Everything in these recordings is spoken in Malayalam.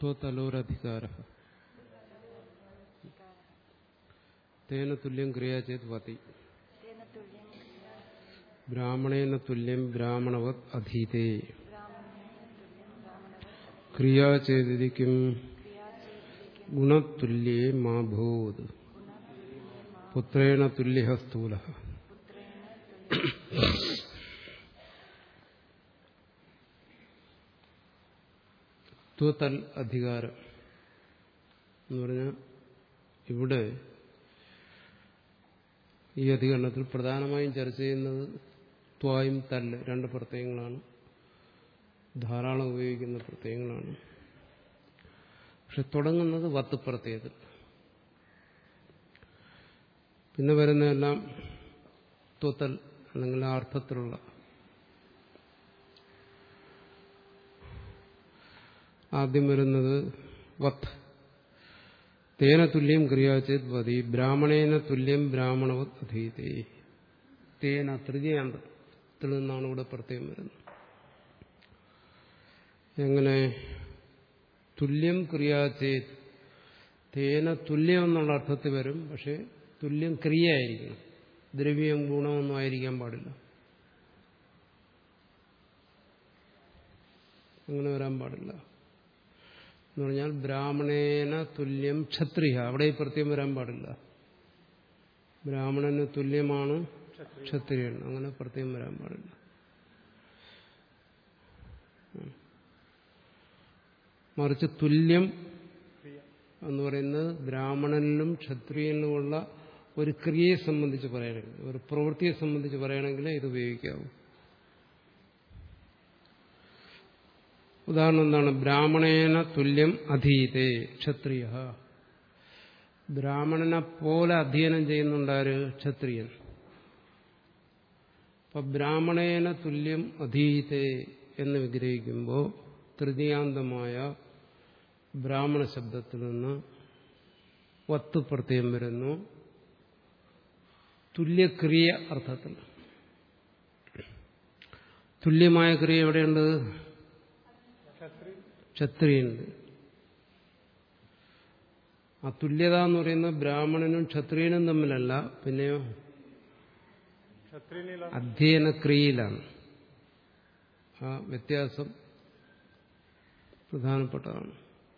ത്വതലോരധികാര തേന തുല്യം ക്രിയ ചേത് വതി तेन तुल्यं ബ്രാഹ്മണേന തുല്യം ബ്രാഹ്മണവത് അധീതേ ब्राह्मणेन तुल्यं ब्राह्मणवत् ക്രിയാ ചേതിരിക്കും क्रिया चेत् ഗുണതുല്യേ മാ ഭൂത് പുത്രേണ തുല്യ സ്ഥൂല पुत्रेण ത്വതൽ അധികാരം എന്ന് പറഞ്ഞാൽ ഇവിടെ ഈ അധികരണത്തിൽ പ്രധാനമായും ചർച്ച ചെയ്യുന്നത് ത്വായും തല്ല് രണ്ട് പ്രത്യയങ്ങളാണ് ധാരാളം ഉപയോഗിക്കുന്ന പ്രത്യയങ്ങളാണ് പക്ഷെ തുടങ്ങുന്നത് വത്ത് പ്രത്യയത്തിൽ പിന്നെ വരുന്നതെല്ലാം ത്വത്തൽ അല്ലെങ്കിൽ ആ അർത്ഥത്തിലുള്ള ആദ്യം വരുന്നത് വത്ത് തേന തുല്യം ക്രിയാചേത് വതി ബ്രാഹ്മണേന തുല്യം ബ്രാഹ്മണവത് അധീതേ തേന തൃതീയാന്തത്തിൽ നിന്നാണ് ഇവിടെ പ്രത്യേകം വരുന്നത് എങ്ങനെ തുല്യം ക്രിയാചേത് തേന തുല്യം എന്നുള്ള അർത്ഥത്തിൽ വരും പക്ഷെ തുല്യം ക്രിയ ആയിരിക്കണം ദ്രവ്യം ഗുണമൊന്നും ആയിരിക്കാൻ പാടില്ല അങ്ങനെ വരാൻ പാടില്ല എന്ന് പറഞ്ഞാൽ ബ്രാഹ്മണേന തുല്യം ക്ഷത്രിയ അവിടെ ഈ പ്രത്യം വരാൻ പാടില്ല ബ്രാഹ്മണന് തുല്യമാണ് ക്ഷത്രിയൻ അങ്ങനെ പ്രത്യം വരാൻ പാടില്ല മറിച്ച് തുല്യം എന്ന് പറയുന്നത് ബ്രാഹ്മണനിലും ക്ഷത്രിയനിലുമുള്ള ഒരു ക്രിയയെ സംബന്ധിച്ച് പറയണമെങ്കിൽ ഒരു പ്രവൃത്തിയെ സംബന്ധിച്ച് പറയണമെങ്കിൽ ഇത് ഉപയോഗിക്കാവൂ ഉദാഹരണം എന്താണ് ബ്രാഹ്മണേന തുല്യം അധീതേ ക്ഷത്രിയ ബ്രാഹ്മണനെ പോലെ അധ്യയനം ചെയ്യുന്നുണ്ടാര് ക്ഷത്രിയൻ അപ്പൊ ബ്രാഹ്മണേന തുല്യം അധീതേ എന്ന് വിഗ്രഹിക്കുമ്പോൾ തൃതീയാന്തമായ ബ്രാഹ്മണ ശബ്ദത്തിൽ നിന്ന് വത്ത് പ്രത്യയം വരുന്നു തുല്യക്രിയ അർത്ഥത്തിൽ തുല്യമായ ക്രിയ എവിടെയുണ്ട് ക്ഷത്രിയുണ്ട് ആ തുല്യത എന്ന് പറയുന്നത് ബ്രാഹ്മണനും ക്ഷത്രിയനും തമ്മിലല്ല പിന്നെയോ അധ്യയന ക്രിയയിലാണ് ആ വ്യത്യാസം പ്രധാനപ്പെട്ടതാണ്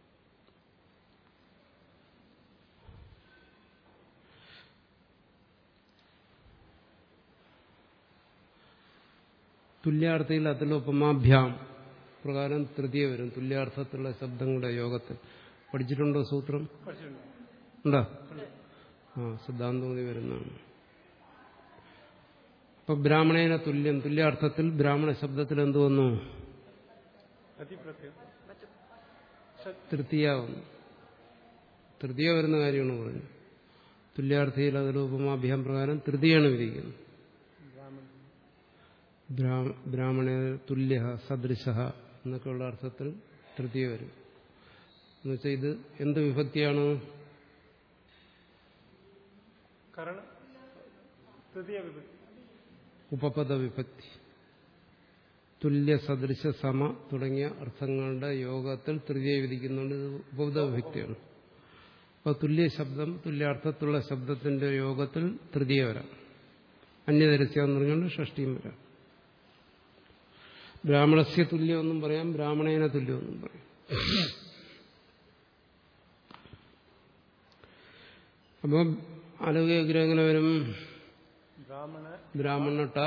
തുല്യാർത്ഥയിൽ അതിലൊപ്പമാഭ്യാം പ്രകാരം തൃതീയ വരും തുല്യാർത്ഥത്തിലുള്ള ശബ്ദങ്ങളുടെ യോഗത്തിൽ പഠിച്ചിട്ടുണ്ടോ സൂത്രം ഉണ്ടോ ആ സിദ്ധാന്തമതി വരുന്നതാണ് അപ്പൊ ബ്രാഹ്മണേന തുല്യം തുല്യാർത്ഥത്തിൽ ബ്രാഹ്മണ ശബ്ദത്തിൽ എന്ത് വന്നു തൃതീയ വന്നു തൃതീയ വരുന്ന കാര്യമാണ് പറഞ്ഞു തുല്യാർത്ഥയിൽ അതിൽ ഉപമാഭ്യാം പ്രകാരം തൃതീയാണ് വിധിക്കുന്നത് ബ്രാഹ്മണ തുല്യ സദൃശ എന്നൊക്കെയുള്ള അർത്ഥത്തിൽ തൃതീയ വരും എന്നുവെച്ചാൽ ഇത് എന്ത് വിഭക്തിയാണ് ഉപപദ വിഭക്തി തുല്യ സദൃശ സമ തുടങ്ങിയ അർത്ഥങ്ങളുടെ യോഗത്തിൽ തൃതീയ വിധിക്കുന്നുണ്ട് ഇത് ഉപപദ വിഭക്തിയാണ് അപ്പോൾ തുല്യ ശബ്ദം തുല്യാർത്ഥത്തിലുള്ള ശബ്ദത്തിന്റെ യോഗത്തിൽ തൃതീയ വരാം അന്യതരസ്യ എന്ന് പറഞ്ഞുകൊണ്ട് ഷഷ്ടിയും വരാം ബ്രാഹ്മണസ്യ തുല്യമെന്നും പറയാം ബ്രാഹ്മണേന തുല്യമെന്നും പറയാം അപ്പൊ ആലോചിക്കുക എങ്ങനെ വരും ബ്രാഹ്മണട്ട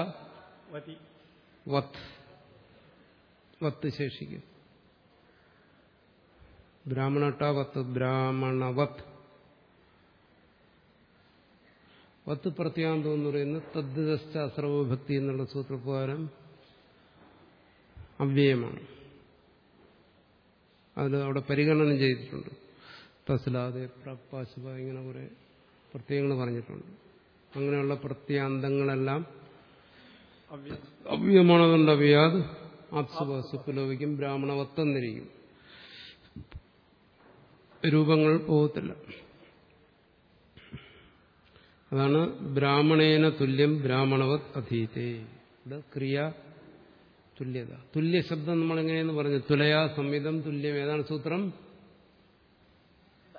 വത്ത് വത്ത് ശേഷിക്കും ബ്രാഹ്മണട്ട വത്ത് ബ്രാഹ്മണവത്ത് വത്ത് പ്രത്യാന്തം എന്ന് പറയുന്നത് തദ്ദസ്ഥ അസ്രവഭക്തി എന്നുള്ള സൂത്രപ്രകാരം അവ്യയമാണ് അതിൽ അവിടെ പരിഗണന ചെയ്തിട്ടുണ്ട് തസ്ലാതെ പ്രപ്പാശുപ ഇങ്ങനെ കുറെ പ്രത്യയങ്ങൾ പറഞ്ഞിട്ടുണ്ട് അങ്ങനെയുള്ള പ്രത്യാന്തങ്ങളെല്ലാം അവ്യമാണതുകൊണ്ട് അവ്യാത് ആപ്സുപാസു ലോപിക്കും ബ്രാഹ്മണവത്തെന്നിരിക്കും രൂപങ്ങൾ പോകത്തില്ല അതാണ് ബ്രാഹ്മണേന തുല്യം ബ്രാഹ്മണവത് അധീതേ ഇവിടെ ക്രിയ തുല്യത തുല്യ ശബ്ദം നമ്മൾ എങ്ങനെയെന്ന് പറഞ്ഞു തുലയാ സംവിധം തുല്യം ഏതാണ് സൂത്രം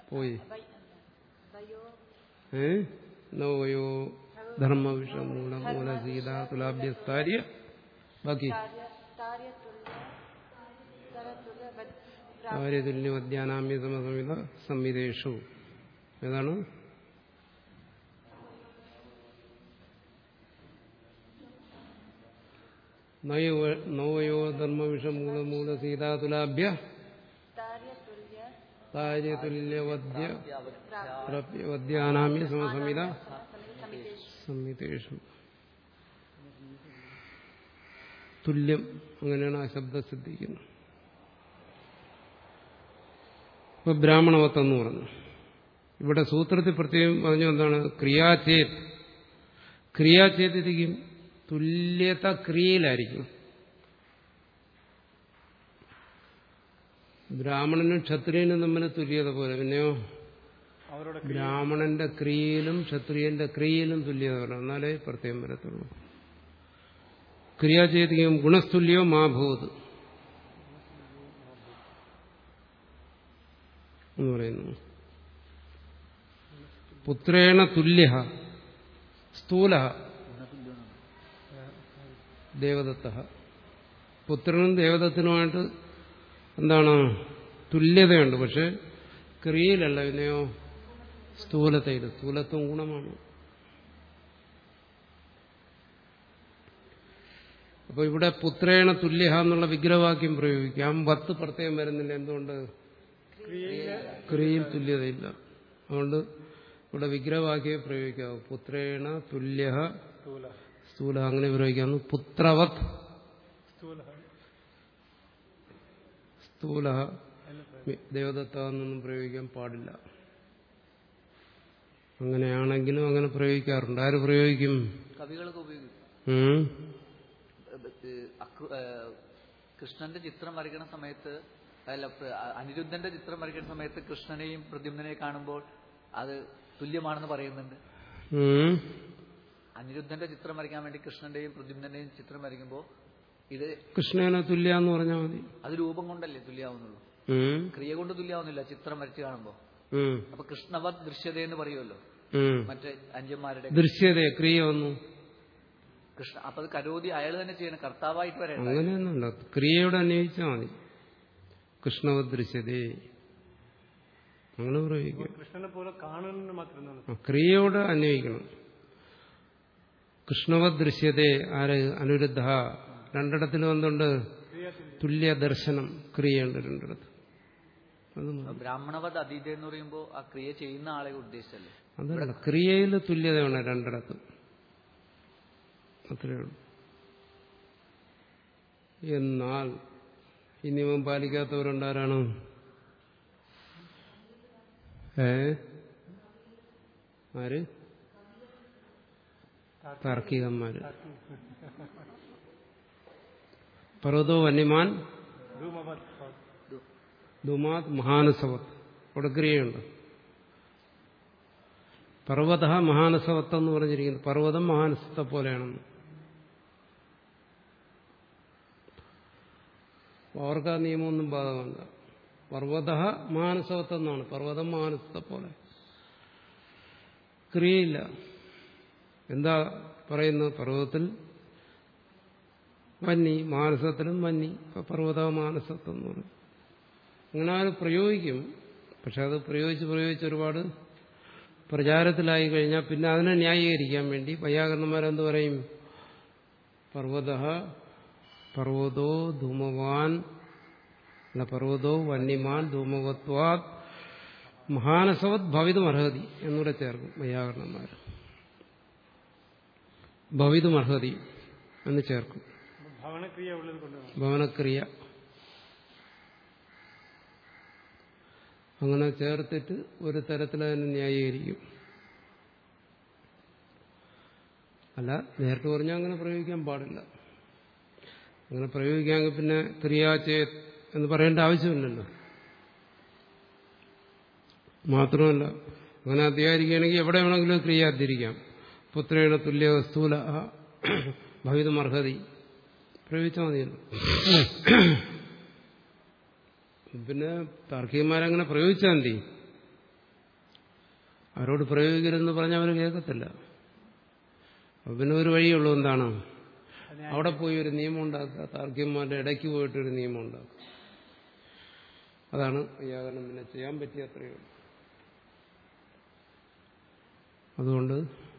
പോയി വൈ- വയോ ഏ നവയോ ധർമ്മവിഷം മൂലം മൂല സീത തുലാഭ്യസ്താര്യ ബാക്കി താര്യ താര്യതുല്യ തരതുല്യ വദ് കാര്യതുല്യമധ്യാനാമ്യ സമസമിത സംവിധേഷു ഏതാണ് നയോ- നവയോ ധർമ്മവിഷം മൂല മൂല സീതാ തുലാഭ്യ താര്യതുല്യ കാര്യതുല്യവദ്യ വദ്യാനാമ്യ സമസമിത സമിതേഷു സംഹിതേഷു തുല്യം അങ്ങനെയാണ് ആ ശബ്ദം സിദ്ധിക്കുന്നത് ഇപ്പൊ ബ്രാഹ്മണവത്ത് എന്ന് പറഞ്ഞു ഇവിടെ സൂത്രത്തിൽ പ്രത്യേകം പറഞ്ഞു എന്താണ് ക്രിയാചേത് ക്രിയാചേതിരിക്കും തുല്യത ക്രിയയിലായിരിക്കും ബ്രാഹ്മണനും ക്ഷത്രിയനും തമ്മിൽ തുല്യത പോലെ പിന്നെയോ അവരുടെ ബ്രാഹ്മണന്റെ ക്രിയയിലും ക്ഷത്രിയന്റെ ക്രിയയിലും തുല്യത വരണം എന്നാലേ പ്രത്യേകം വരത്തുള്ളൂ ക്രിയാചേതികം ഗുണസ്തുല്യോ മാഭൂത് എന്ന് പറയുന്നു പുത്രേണ തുല്യ സ്ഥൂല ദേവദത്ത പുത്രനും ദേവദത്തിനുമായിട്ട് എന്താണ് തുല്യതയുണ്ട് പക്ഷെ ക്രിയയിലല്ല പിന്നെയോ സ്ഥൂലതയിൽ സ്ഥൂലത്വം ഗുണമാണ് അപ്പൊ ഇവിടെ പുത്രേണ തുല്യ എന്നുള്ള വിഗ്രഹവാക്യം പ്രയോഗിക്കാം വത്ത് പ്രത്യേകം വരുന്നില്ല എന്തുകൊണ്ട് ക്രിയയിൽ തുല്യതയില്ല അതുകൊണ്ട് ഇവിടെ വിഗ്രഹവാക്യം പ്രയോഗിക്കാവൂ പുത്രേണ തുല്യ സ്ഥൂല സ്ഥൂല അങ്ങനെ പ്രയോഗിക്കാവുന്നു പുത്രവത് സ്ഥൂല സ്ഥൂല ദേവദത്ത എന്നൊന്നും പ്രയോഗിക്കാൻ പാടില്ല അങ്ങനെയാണെങ്കിലും അങ്ങനെ പ്രയോഗിക്കാറുണ്ട് ആര് പ്രയോഗിക്കും കവികളൊക്കെ ഉപയോഗിക്കും ഉം? ഏഹ് അക്രു- ഏഹ് കൃഷ്ണന്റെ ചിത്രം വരയ്ക്കുന്ന സമയത്ത് അല്ല പ്ര- അനിരുദ്ധന്റെ ചിത്രം വരയ്ക്കുന്ന സമയത്ത് കൃഷ്ണനെയും പ്രദ്യുമ്നെയും കാണുമ്പോൾ അത് തുല്യമാണെന്ന് പറയുന്നുണ്ട് ഉം? അനിരുദ്ധന്റെ ചിത്രം വരയ്ക്കാൻ വേണ്ടി കൃഷ്ണന്റെയും പ്രദ്യുമ്നന്റെയും ചിത്രം വരയ്ക്കുമ്പോൾ ഇത് കൃഷ്ണനെ തുല്യ എന്ന് പറഞ്ഞാൽ മതി അത് രൂപം കൊണ്ടല്ലേ തുല്യാവുന്നുള്ളൂ ഉം? ക്രിയ കൊണ്ട് തുല്യാവുന്നില്ല ചിത്രം വരച്ച് കാണുമ്പോൾ ഉം. അപ്പൊ കൃഷ്ണവത് ദൃശ്യത എന്ന് പറയുമല്ലോ ഉം. മറ്റേ അഞ്ചന്മാരുടെ ദൃശ്യത ക്രിയ ഒന്നു കൃഷ്ണ അപ്പൊ അത് കരോതി അയാൾ തന്നെ ചെയ്യണം കർത്താവായിട്ട് വരേണ്ട അങ്ങനെയൊന്നുമില്ല ക്രിയയോട് അന്വയിച്ചാൽ മതി കൃഷ്ണവ ദൃശ്യതേ അങ്ങനെ പ്രയോഗിക്കാം കൃഷ്ണനെ പോലെ കാണുന്നതിന് മാത്രം എന്താണ് ആ, ക്രിയയോട് അന്വയിക്കണം കൃഷ്ണവത് ദൃശ്യതേ ആര് അനുരുദ്ധ രണ്ടിടത്തിലും എന്തുണ്ട് തുല്യ ദർശനം ക്രിയയുണ്ട് രണ്ടിടത്ത് അത് മതി. ബ്രാഹ്മണവത് അതീത എന്ന് പറയുമ്പോൾ ആ ക്രിയ ചെയ്യുന്ന ആളെ ഉദ്ദേശിച്ചല്ലേ അതല്ല ക്രിയയിൽ തുല്യതയാണ് രണ്ടിടത്തും അത്രയേ ഉള്ളൂ എന്നാൽ ഈ നിയമം പാലിക്കാത്തവരുണ്ടാരാണ് ഏ ആര് താർക്കികന്മാര് പർവ്വതോ വന്യമാൻ ധൂമവത് ധുമാത് മഹാനസവത്ത് അവിടെ ക്രിയയുണ്ട് പർവ്വത മഹാനസവത്ത് എന്ന് പറഞ്ഞിരിക്കുന്നു പർവ്വതം മഹാനസത്തെ പോലെയാണെന്ന് അവർക്ക് ആ നിയമമൊന്നും ബാധകമല്ല പർവ്വത മഹാനസവത്ത് എന്നാണ് പർവ്വതം മഹാനസത്തെ പോലെ ക്രിയയില്ല എന്താ പറയുന്നത് പർവ്വതത്തിൽ വന്നി മാനസത്തിലും വന്നി ഇപ്പൊ പർവ്വത മാനസത്വം എന്ന് പറയും അങ്ങനെ അവർ പ്രയോഗിക്കും പക്ഷെ അത് പ്രയോഗിച്ച് പ്രയോഗിച്ച് ഒരുപാട് പ്രചാരത്തിലായി കഴിഞ്ഞാൽ പിന്നെ അതിനെ ന്യായീകരിക്കാൻ വേണ്ടി വൈയാകരണന്മാരെന്ത് പറയും പർവ്വത പർവ്വതോ ധൂമവാൻ അല്ല പർവ്വതോ വന്യമാൻ ധൂമവത്വാത് മഹാനസവത് ഭവിതുമർഹതി എന്നൂടെ ചേർക്കും വൈയാകരണന്മാർ ഭവിതുമർഹതി എന്ന് ചേർക്കും ഭവനക്രിയ ഉള്ളത് കൊണ്ടാണ് ഭവനക്രിയ അങ്ങനെ ചേർത്തിട്ട് ഒരു തരത്തിൽ അതിനെ ന്യായീകരിക്കും അല്ല നേരിട്ട് പറഞ്ഞാൽ അങ്ങനെ പ്രയോഗിക്കാൻ പാടില്ല അങ്ങനെ പ്രയോഗിക്കാമെങ്കിൽ പിന്നെ ക്രിയാചേ എന്ന് പറയേണ്ട ആവശ്യമില്ലല്ലോ മാത്രമല്ല അങ്ങനെ അധ്യായിരിക്കുകയാണെങ്കിൽ എവിടെ വേണമെങ്കിലും ക്രിയ അധ്യരിക്കാം പുത്രയുടെ തുല്യ സ്ഥൂല ഭവിതമർഹതി പ്രയോഗിച്ചാൽ മതിയല്ലോ പിന്നെ താർക്കികന്മാരങ്ങനെ പ്രയോഗിച്ചാൽ മതി അവരോട് പ്രയോഗിക്കരുതെന്ന് പറഞ്ഞാൽ അവർ കേൾക്കത്തില്ല അപ്പൊ പിന്നെ ഒരു വഴിയുള്ളൂ എന്താണ് അവിടെ പോയി ഒരു നിയമം ഉണ്ടാക്കുക താർക്കികന്മാരുടെ ഇടയ്ക്ക് പോയിട്ട് ഒരു നിയമം ഉണ്ടാക്കുക അതാണ് വ്യാകരണം പിന്നെ ചെയ്യാൻ പറ്റിയ അത്രയേ ഉള്ളൂ അതുകൊണ്ട്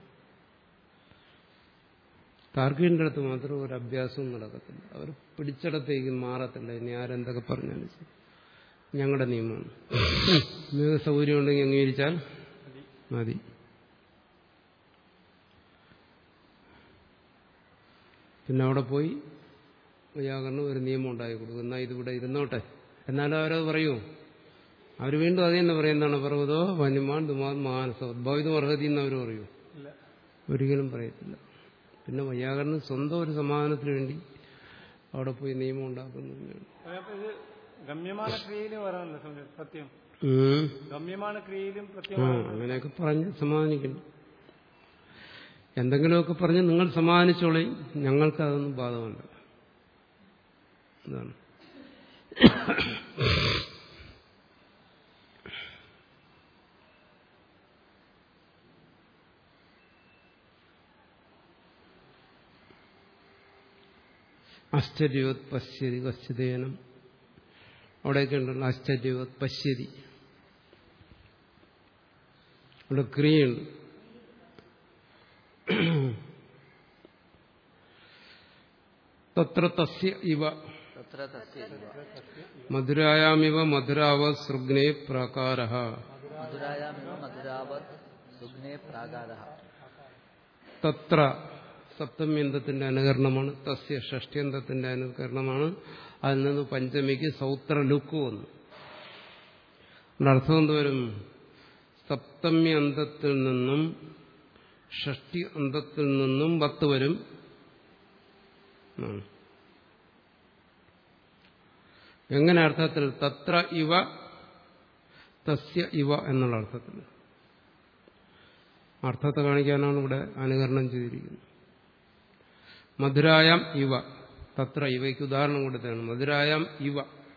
താർക്കികന്റെ അടുത്ത് മാത്രം ഒരു അഭ്യാസവും നടക്കത്തില്ല അവർ പിടിച്ചിടത്തേക്ക് മാറത്തില്ല ഇനി ആരെന്തൊക്കെ പറഞ്ഞാലും ശരി. ഞങ്ങളുടെ നിയമമാണ് നിങ്ങൾക്ക് സൗകര്യം ഉണ്ടെങ്കിൽ അംഗീകരിച്ചാൽ മതി പിന്നെ അവിടെ പോയി വ്യാകരണം ഒരു നിയമം ഉണ്ടാക്കി കൊടുക്കും എന്നാൽ ഇതിവിടെ ഇരുന്നോട്ടെ എന്നാലും അവരത് പറയൂ അവർ വീണ്ടും അത് തന്നെ പറയുന്നതാണ് പർവ്വതോ വന്യമാൻ ദുമാൻ മാനസോ ഉദ്ഭവിതം അർഹതി എന്ന് അവർ പറയൂ ഇല്ല ഒരിക്കലും പറയത്തില്ല പിന്നെ വൈയാകരണം സ്വന്തം ഒരു സമാധാനത്തിന് വേണ്ടി അവിടെ പോയി നിയമം ഉണ്ടാക്കുന്നു തന്നെയാണ്. അപ്പൊ ഇത് ഗമ്യமான ക്രിയയിലും വരാനല്ലോ സമയം സത്യം ഉം. ഗമ്യமான ക്രിയയിലും ആ പ്രത്യമാണ് അങ്ങനെയൊക്കെ പറഞ്ഞ് സമാധാനിക്കുന്നു എന്തെങ്കിലുമൊക്കെ പറഞ്ഞ് നിങ്ങൾ സമാധാനിച്ചോളി ഞങ്ങൾക്ക് അതൊന്നും ബാധകമല്ല അതാണ് ആശ്ചര്യവത് പശ്യതി കശ്ചിതേനം അവിടെയൊക്കെ ഉണ്ടല്ലോ ആശ്ചര്യവത് പശ്യതി അവിടെ ക്രിയയുണ്ട് തത്ര തസ്യ ഇവ തത്ര തസ്യ ഇവ. മധുരായാമിവ മധുരാവ സൃഗ്നേ പ്രാകാര മധുരായാമിവ മധുരാവത് സുഗ്നേ പ്രാകാരഃ തത്ര സപ്തമ്യന്തത്തിന്റെ അനുകരണമാണ് തസ്യ ഷഷ്ട്യന്തത്തിന്റെ അനുകരണമാണ് അതിൽ നിന്ന് പഞ്ചമിക്ക് സൗത്ര ലുക്ക് വന്നു അതിന്റെ അർത്ഥം എന്തുവരും സപ്തമ്യ അന്തത്തിൽ നിന്നും ഷഷ്ടി അന്തത്തിൽ നിന്നും പത്ത് വരും എന്നാണ്. എങ്ങനെ അർത്ഥത്തിൽ തത്ര ഇവ തസ്യ ഇവ എന്നുള്ള അർത്ഥത്തിൽ അർത്ഥത്തെ കാണിക്കാനാണ് ഇവിടെ അനുകരണം ചെയ്തിരിക്കുന്നത് മധുരായം ഇവ തത്ര ഇവയ്ക്ക് ഉദാഹരണം കൊടുത്തതാണ് മധുരായം ഇവ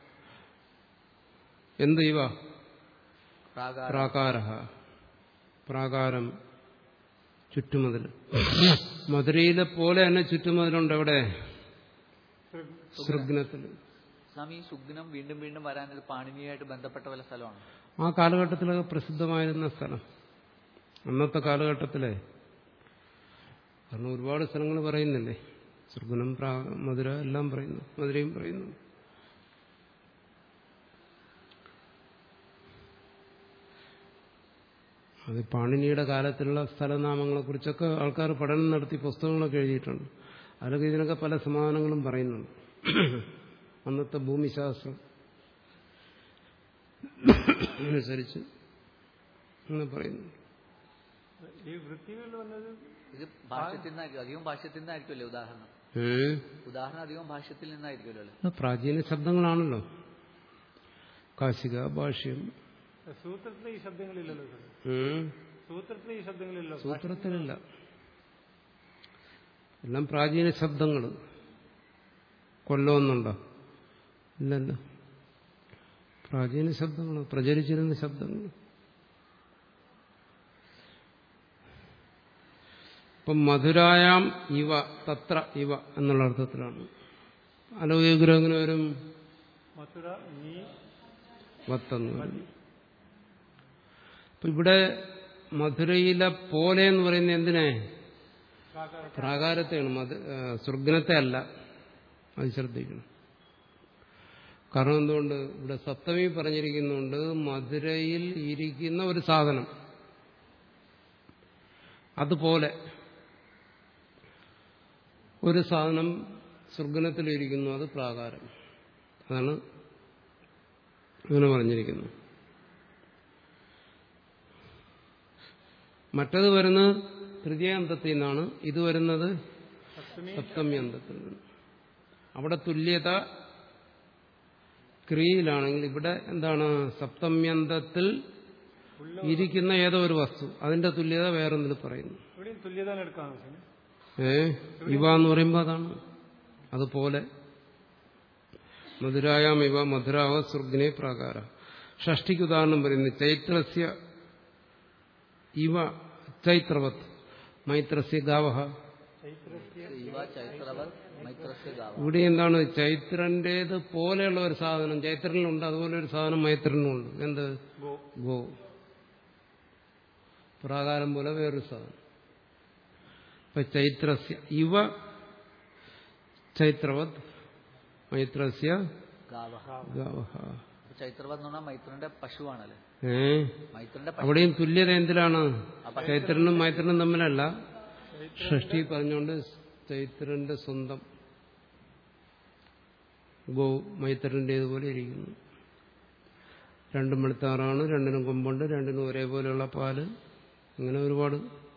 എന്ത് ഇവ പ്രാകാര പ്രാകാര പ്രാകാരം ചുറ്റുമതിൽ മധുരയിലെ പോലെ തന്നെ ചുറ്റുമതിലുണ്ട് എവിടെ സൃഗ്നത്തിൽ സ്വാമി ഈ സുഗ്നം വീണ്ടും വീണ്ടും വരാനത് പാണിനിയായിട്ട് ബന്ധപ്പെട്ട വല്ല സ്ഥലമാണ് ആ കാലഘട്ടത്തിലൊക്കെ പ്രസിദ്ധമായിരുന്ന സ്ഥലം അന്നത്തെ കാലഘട്ടത്തിലെ കാരണം ഒരുപാട് സ്ഥലങ്ങൾ പറയുന്നില്ലേ സുർഗുണം പ്രാ മധുര എല്ലാം പറയുന്നു മധുരയും പറയുന്നു അത് പാണിനിയുടെ കാലത്തുള്ള സ്ഥലനാമങ്ങളെക്കുറിച്ചൊക്കെ ആൾക്കാർ പഠനം നടത്തി പുസ്തകങ്ങളൊക്കെ എഴുതിയിട്ടുണ്ട് അതിലൊക്കെ ഇതിനൊക്കെ പല സമാധാനങ്ങളും പറയുന്നുണ്ട് അന്നത്തെ ഭൂമിശാസ്ത്രം അനുസരിച്ച് അങ്ങനെ പറയുന്നു ഈ വൃത്തികളിൽ വന്നത് ഇത് ഭാഷ്യത്തിൽ നിന്നായിരിക്കും അധികം ഭാഷ്യത്തിൽ നിന്നായിരിക്കുമല്ലേ ഉദാഹരണം ഏ? ഉദാഹരണം അധികം ഭാഷ്യത്തിൽ നിന്നായിരിക്കുമല്ലോ അല്ലേ അത് പ്രാചീന ശബ്ദങ്ങളാണല്ലോ കാശിക ഭാഷ്യം സൂത്രത്തിൽ ഈ ശബ്ദങ്ങളില്ലല്ലോ സാർ ഏ? സൂത്രത്തിൽ ഈ ശബ്ദങ്ങളില്ലല്ലോ സൂത്രത്തിലില്ല എല്ലാം പ്രാചീന ശബ്ദങ്ങൾ കൊല്ലമൊന്നുണ്ടോ ഇല്ലല്ലോ പ്രാചീന ശബ്ദങ്ങൾ പ്രചരിച്ചിരുന്ന ശബ്ദങ്ങൾ ഇപ്പം മധുരായാം ഇവ തത്ര ഇവ എന്നുള്ള അർത്ഥത്തിലാണ് അലൗകിഗ്രഹം എങ്ങനെ വരും മധുര നീ വത്തെന്ന് വരും അപ്പൊ ഇവിടെ മധുരയിലെ പോലെ എന്ന് പറയുന്നത് എന്തിനെ പ്രാകാര പ്രാകാരത്തെയാണ് മധു ആ, സ്വർഗനത്തെ അല്ല അത് ശ്രദ്ധിക്കണം കാരണം എന്തുകൊണ്ട് ഇവിടെ സപ്തമി പറഞ്ഞിരിക്കുന്നുണ്ട് മധുരയിൽ ഇരിക്കുന്ന ഒരു സാധനം അതുപോലെ ഒരു സാധനം സ്വർഗനത്തിലിരിക്കുന്നു അത് പ്രാകാരം അതാണ് അങ്ങനെ പറഞ്ഞിരിക്കുന്നത് മറ്റത് വരുന്നത് തൃതീയാന്തത്തിൽ നിന്നാണ് ഇത് വരുന്നത് സപ്തമ്യന്തത്തിൽ നിന്ന് അവിടെ തുല്യത ക്രിയയിലാണെങ്കിൽ ഇവിടെ എന്താണ് സപ്തമ്യന്തത്തിൽ ഇരിക്കുന്ന ഏതോ ഒരു വസ്തു അതിന്റെ തുല്യത വേറൊന്നിൽ പറയുന്നു ഇവിടെയും തുല്യത എടുക്കാണ് സ്വാമി ഏ ഇവ എന്ന് പറയുമ്പോൾ അതാണ് അതുപോലെ മധുരായാം ഇവ മധുരാവ സ്വർഗിനെ പ്രാകാര ഷഷ്ടിക്ക് ഉദാഹരണം പറയുന്നു ചൈത്രസ്യ ഇവ ചൈത്രവത് മൈത്രസ്യ ഗാവഹ ഇവ ചൈത്രവത് മൈത്രസ്യ ഗാവ ഇവിടെ എന്താണ് ചൈത്രന്റേത് പോലെയുള്ള ഒരു സാധനം ചൈത്രനിലുണ്ട് അതുപോലെ ഒരു സാധനം മൈത്രനുമുണ്ട് എന്ത് ഗോ ഗോ പ്രാകാരം പോലെ വേറൊരു സാധനം ഇപ്പൊ ചൈത്രസ്യ ഇവ ചൈത്രവത് മൈത്രസ്യ ഗാവ ഗാവഹ ചൈത്രവത് എന്ന് പറഞ്ഞാൽ മൈത്രന്റെ പശുവാണല്ലേ ഏ മൈത്രന്റെ പശു അവിടെയും തുല്യത എന്തിലാണ് ചൈത്രനും മൈത്രനും തമ്മിലല്ല ഷഷ്ടി പറഞ്ഞുകൊണ്ട് ചൈത്രന്റെ സ്വന്തം ഗോ മൈത്രന്റേതുപോലെ ഇരിക്കുന്നു രണ്ടും വെളുത്താറാണ് രണ്ടിനും കൊമ്പുണ്ട് രണ്ടിനും ഒരേപോലെയുള്ള പാല് അങ്ങനെ ഒരുപാട്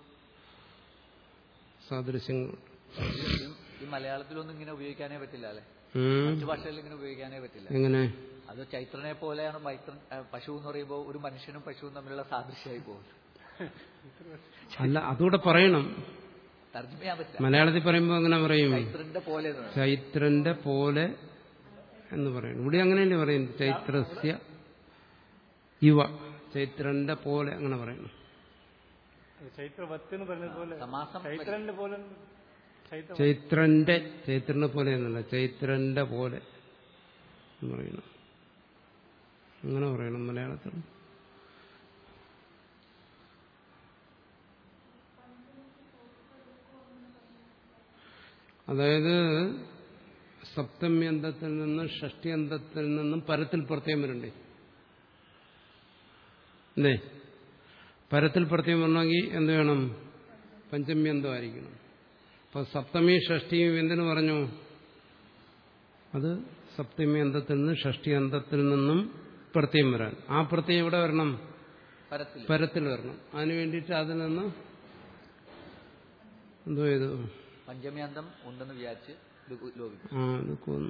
സാദൃശ്യങ്ങളുണ്ട് ഈ- ഈ മലയാളത്തിലൊന്നും ഇങ്ങനെ ഉപയോഗിക്കാനേ പറ്റില്ല അല്ലെ ഉം. മറ്റു ഭാഷകളിൽ ഇങ്ങനെ ഉപയോഗിക്കാനേ പറ്റില്ല എങ്ങനെ അത് ചൈത്രനെ പോലെയാണ് മൈത്രൻ ആ, പശു എന്ന് പറയുമ്പോൾ ഒരു മനുഷ്യനും പശുവും തമ്മിലുള്ള സാദൃശ്യമായി പോകും അല്ല അതുകൂടെ പറയണം തർജ്ജമ ചെയ്യാൻ പറ്റില്ല മലയാളത്തിൽ പറയുമ്പോൾ അങ്ങനെ പറയും ചൈത്രന്റെ പോലെ എന്ന് പറയും. ചൈത്രന്റെ പോലെ എന്ന് പറയുന്നു ഇവിടെ അങ്ങനെയല്ലേ പറയുന്നത് ചൈത്രസ്യ ഇവ ചൈത്രന്റെ പോലെ അങ്ങനെ പറയുന്നു ചൈത്രവത്ത് എന്ന് പറഞ്ഞത് പോലെ സമാസം ചൈത്രന്റെ പോലെ ചൈത്ര ചൈത്രന്റെ ചൈത്രനെ പോലെ എന്നല്ല ചൈത്രന്റെ പോലെ എന്ന് പറയുന്നു അങ്ങനെ പറയണം മലയാളത്തിൽ അതായത് സപ്തമ്യന്തത്തിൽ നിന്നും ഷഷ്ടിയന്തത്തിൽ നിന്നും പരത്തിൽ പ്രത്യേകം വരണ്ടേ അല്ലേ പരത്തിൽ പ്രത്യേകം വരണമെങ്കിൽ എന്ത് വേണം പഞ്ചമ്യന്തമായിരിക്കണം അപ്പൊ സപ്തമി ഷഷ്ടിയും എന്തിനു പറഞ്ഞു അത് സപ്തമി അന്തത്തിൽ നിന്ന് ഷഷ്ടി അന്തത്തിൽ നിന്നും പ്രത്യേകം വരാൻ ആ പ്രത്യേകം ഇവിടെ വരണം പരത്തിൽ പരത്തിൽ വരണം അതിനു വേണ്ടിയിട്ട് അതിൽ നിന്ന് എന്തോ ചെയ്തു പഞ്ചമ്യാന്തം ഉണ്ടെന്ന് വിചാരിച്ച് ലഘു- ലോപിക്കും ആ അത് കൊന്നു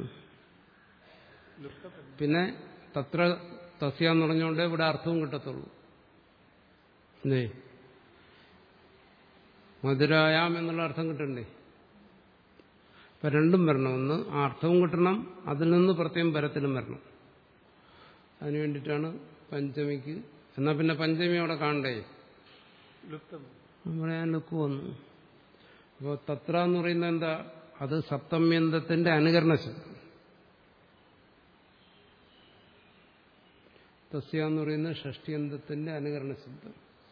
പിന്നെ തത്ര തസ്യ എന്ന് പറഞ്ഞുകൊണ്ട് ഇവിടെ അർത്ഥവും കിട്ടത്തുള്ളൂ അല്ലേ മധുരായാം എന്നുള്ള അർത്ഥം കിട്ടണ്ടേ അപ്പൊ രണ്ടും വരണം ഒന്ന് ആ അർത്ഥവും കിട്ടണം അതിൽ നിന്ന് പ്രത്യേകം പരത്തിലും വരണം അതിനു വേണ്ടിയിട്ടാണ് പഞ്ചമിക്ക് എന്നാ പിന്നെ പഞ്ചമി അവിടെ കാണണ്ടേ ലുപ്തം അവിടെ ഞാൻ ലുക്ക് വന്നു അപ്പോൾ തത്ര എന്ന് പറയുന്നത് എന്താ അത് സപ്തമ്യന്തത്തിന്റെ അനുകരണ ശബ്ദം തസ്യ എന്ന് പറയുന്നത് ഷഷ്ടിയന്തത്തിന്റെ അനുകരണ ശബ്ദം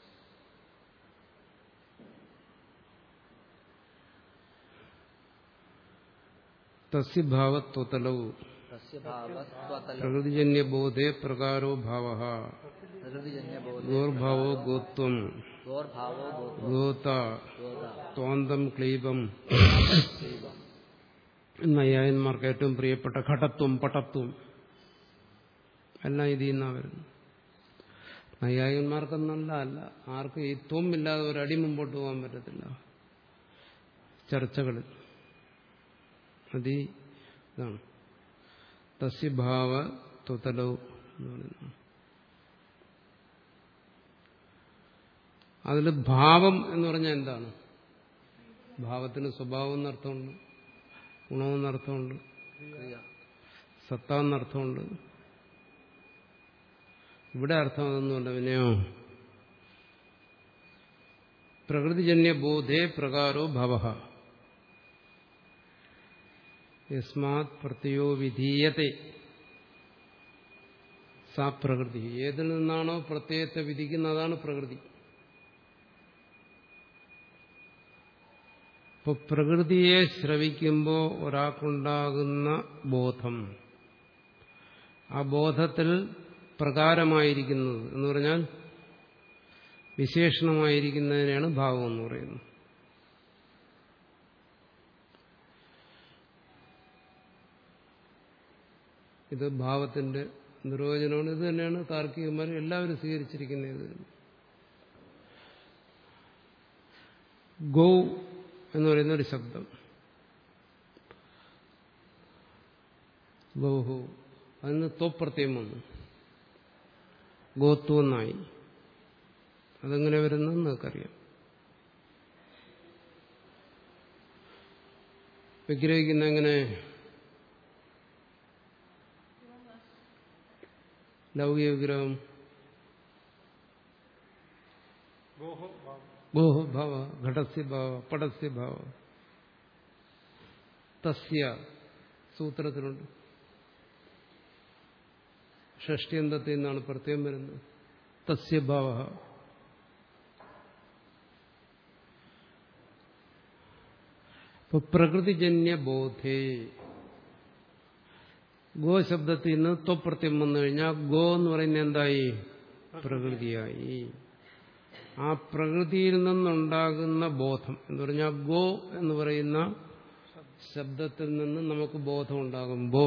തസ്യഭാവത്വതലവും തസ്യ ഭാവസ്വതല പ്രകൃതിജന്യബോധേ പ്രകാരോ ഭാവ പ്രകൃതിജന്യബോധ ഗോർഭാവോ ഗോത്വം ഗോർഭാവോ ഗോത്ര ഗോത ഗോത ത്വാന്തം ക്ലീബം നയ്യായന്മാർക്ക് ഏറ്റവും പ്രിയപ്പെട്ട ഘടത്വം പടത്വം എല്ലാം ഇതിൽ നിന്നാ വരുന്നു നയ്യായന്മാർക്കൊന്നല്ല അല്ല ആർക്കും ഈ ത്വം ഇല്ലാതെ ഒരു അടി മുമ്പോട്ട് പോകാൻ പറ്റത്തില്ല ചർച്ചകളിൽ അത് ഈ ഇതാണ് തസ്യഭാവ ത്വതലോ എന്ന് പറയുന്നു അതിൽ ഭാവം എന്ന് പറഞ്ഞാൽ എന്താണ് ഭാവത്തിന് സ്വഭാവം എന്നർത്ഥമുണ്ട് ഗുണമെന്നർത്ഥമുണ്ട് ക്രിയ സത്ത എന്നർത്ഥമുണ്ട് ഇവിടെ അർത്ഥം അതൊന്നുമല്ല പിന്നെയോ പ്രകൃതിജന്യ ബോധേ പ്രകാരോ ഭവ യസ്മാത് പ്രത്യോ വിധീയത്തെ സാ പ്രകൃതി ഏതിൽ നിന്നാണോ പ്രത്യയത്തെ വിധിക്കുന്നതാണ് പ്രകൃതി ഇപ്പൊ പ്രകൃതിയെ ശ്രവിക്കുമ്പോൾ ഒരാൾക്കുണ്ടാകുന്ന ബോധം ആ ബോധത്തിൽ പ്രകാരമായിരിക്കുന്നത് എന്ന് പറഞ്ഞാൽ വിശേഷണമായിരിക്കുന്നതിനെയാണ് ഭാവം എന്ന് പറയുന്നത് ഇത് ഭാവത്തിന്റെ നിർവചനമാണ് ഇത് തന്നെയാണ് താർക്കികന്മാർ എല്ലാവരും സ്വീകരിച്ചിരിക്കുന്ന ഇത് ഗൗ എന്ന് പറയുന്ന ഒരു ശബ്ദം ഗൗഹു അതിന് തോപ്രത്യം വന്നു ഗോത്തു എന്നായി അതെങ്ങനെ വരുന്നെന്ന് നിങ്ങൾക്കറിയാം വിഗ്രഹിക്കുന്ന എങ്ങനെ ലൗകിക വിഗ്രഹം ഗോഹ ഗോഹോ ഭാവം ഗോഹ ഭാവ ഘടസ്യ ഭാവ പടസ്യ ഭാവ തസ്യ സൂത്രത്തിലുണ്ട് ഷഷ്ടിയന്തത്തിൽ നിന്നാണ് പ്രത്യേകം വരുന്നത് തസ്യ ഭാവ ഇപ്പൊ പ്രകൃതിജന്യ ബോധേ ഗോ ശബ്ദത്തിൽ നിന്ന് ത്വപ്രത്യം വന്നു കഴിഞ്ഞാൽ ഗോ എന്ന് പറയുന്നത് എന്തായി പ്രകൃതിയായി ആ പ്രകൃതിയിൽ നിന്നുണ്ടാകുന്ന ബോധം എന്ന് പറഞ്ഞാൽ ഗോ എന്ന് പറയുന്ന ശബ്ദത്തിൽ നിന്ന് നമുക്ക് ബോധം ഉണ്ടാകുമ്പോ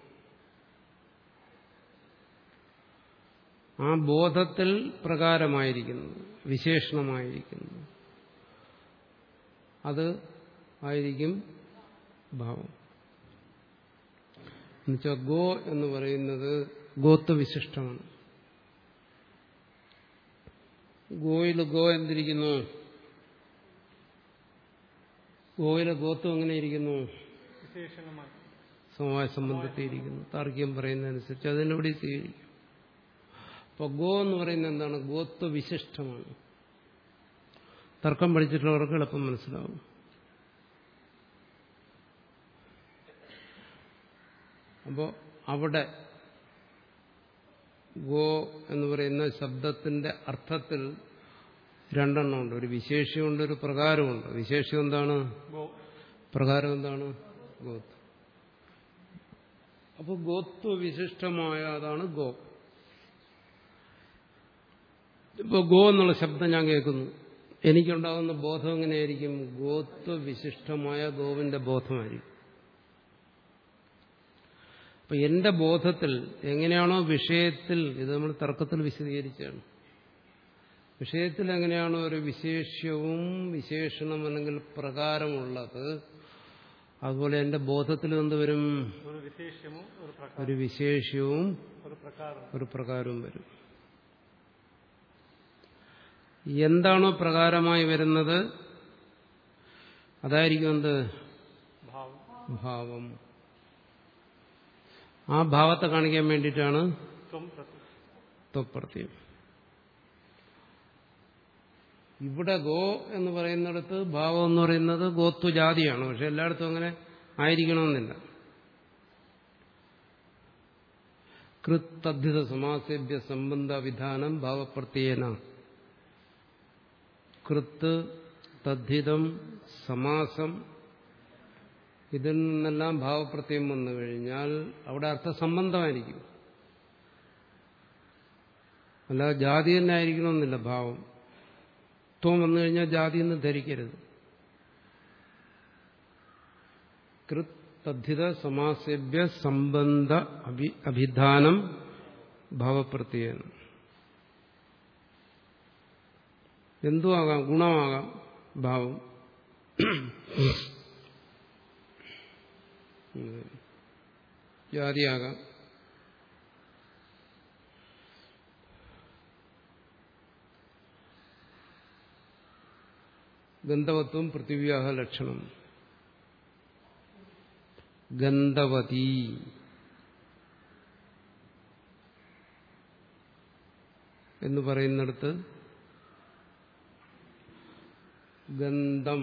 ആ ബോധത്തിൽ പ്രകാരമായിരിക്കുന്നു വിശേഷണമായിരിക്കുന്നു അത് ആയിരിക്കും ഭാവം എന്നുവെച്ചാൽ ഗോ എന്ന് പറയുന്നത് ഗോത്വവിശിഷ്ടമാണ് ഗോയിൽ ഗോ എന്തിരിക്കുന്നു ഗോയിലെ ഗോത്വം എങ്ങനെ ഇരിക്കുന്നു വിശേഷണമായി സമവായ സംബന്ധത്തിൽ ഇരിക്കുന്നു താർക്കികം പറയുന്നതനുസരിച്ച് അതിനെവിടെ സ്വീകരിക്കും അപ്പൊ ഗോ എന്ന് പറയുന്നത് എന്താണ് ഗോത്വ വിശിഷ്ടമാണ് തർക്കം പഠിച്ചിട്ടുള്ളവർക്ക് എളുപ്പം മനസ്സിലാവും അപ്പോൾ അവിടെ ഗോ എന്ന് പറയുന്ന ശബ്ദത്തിന്റെ അർത്ഥത്തിൽ രണ്ടെണ്ണമുണ്ട് ഒരു വിശേഷ്യമുണ്ട് ഒരു പ്രകാരമുണ്ട് വിശേഷം എന്താണ് ഗോ പ്രകാരം എന്താണ് ഗോത്വം അപ്പോൾ ഗോത്വ വിശിഷ്ടമായ അതാണ് ഗോ ഇപ്പോൾ ഗോ എന്നുള്ള ശബ്ദം ഞാൻ കേൾക്കുന്നു എനിക്കുണ്ടാകുന്ന ബോധം എങ്ങനെയായിരിക്കും ഗോത്വ വിശിഷ്ടമായ ഗോവിന്റെ ബോധമായിരിക്കും അപ്പൊ എന്റെ ബോധത്തിൽ എങ്ങനെയാണോ വിഷയത്തിൽ ഇത് നമ്മൾ തർക്കത്തിൽ വിശദീകരിച്ചാണ് വിഷയത്തിൽ എങ്ങനെയാണോ ഒരു വിശേഷ്യവും വിശേഷണം അല്ലെങ്കിൽ പ്രകാരമുള്ളത് അതുപോലെ എന്റെ ബോധത്തിൽ എന്തുവരും ഒരു വിശേഷമോ ഒരു പ്രകാരം ഒരു വിശേഷ്യവും ഒരു പ്രകാരം ഒരു പ്രകാരവും വരും എന്താണോ പ്രകാരമായി വരുന്നത് അതായിരിക്കും എന്ത് ഭാവം ഭാവം ആ ഭാവത്തെ കാണിക്കാൻ വേണ്ടിയിട്ടാണ് ത്വം പ്രതി ത്വപ്രത്യം ഇവിടെ ഗോ എന്ന് പറയുന്നിടത്ത് ഭാവം എന്ന് പറയുന്നത് ഗോത്വജാതിയാണ് പക്ഷെ എല്ലായിടത്തും അങ്ങനെ ആയിരിക്കണമെന്നില്ല കൃത്തദ്ധിത സമാസേഭ്യ സംബന്ധ വിധാനം ഭാവപ്രത്യേന കൃത്ത് തദ്ധിതം സമാസം ഇതിൽ നിന്നെല്ലാം ഭാവപ്രത്യം വന്നു കഴിഞ്ഞാൽ അവിടെ അർത്ഥസംബന്ധമായിരിക്കും അല്ല ജാതി തന്നെ ആയിരിക്കണമെന്നില്ല ഭാവം ത്വം വന്നു കഴിഞ്ഞാൽ ജാതി എന്ന് ധരിക്കരുത് കൃത് തദ്ധിത സമാസേഭ്യ സംബന്ധ അഭി അഭിധാനം ഭാവപ്രത്യേന എന്തും ആകാം ഗുണമാകാം ഭാവം ജാതിയാകാം ഗന്ധവത്വം പൃഥിവ്യാഹ ലക്ഷണം ഗന്ധവതി എന്ന് പറയുന്നിടത്ത് ഗന്ധം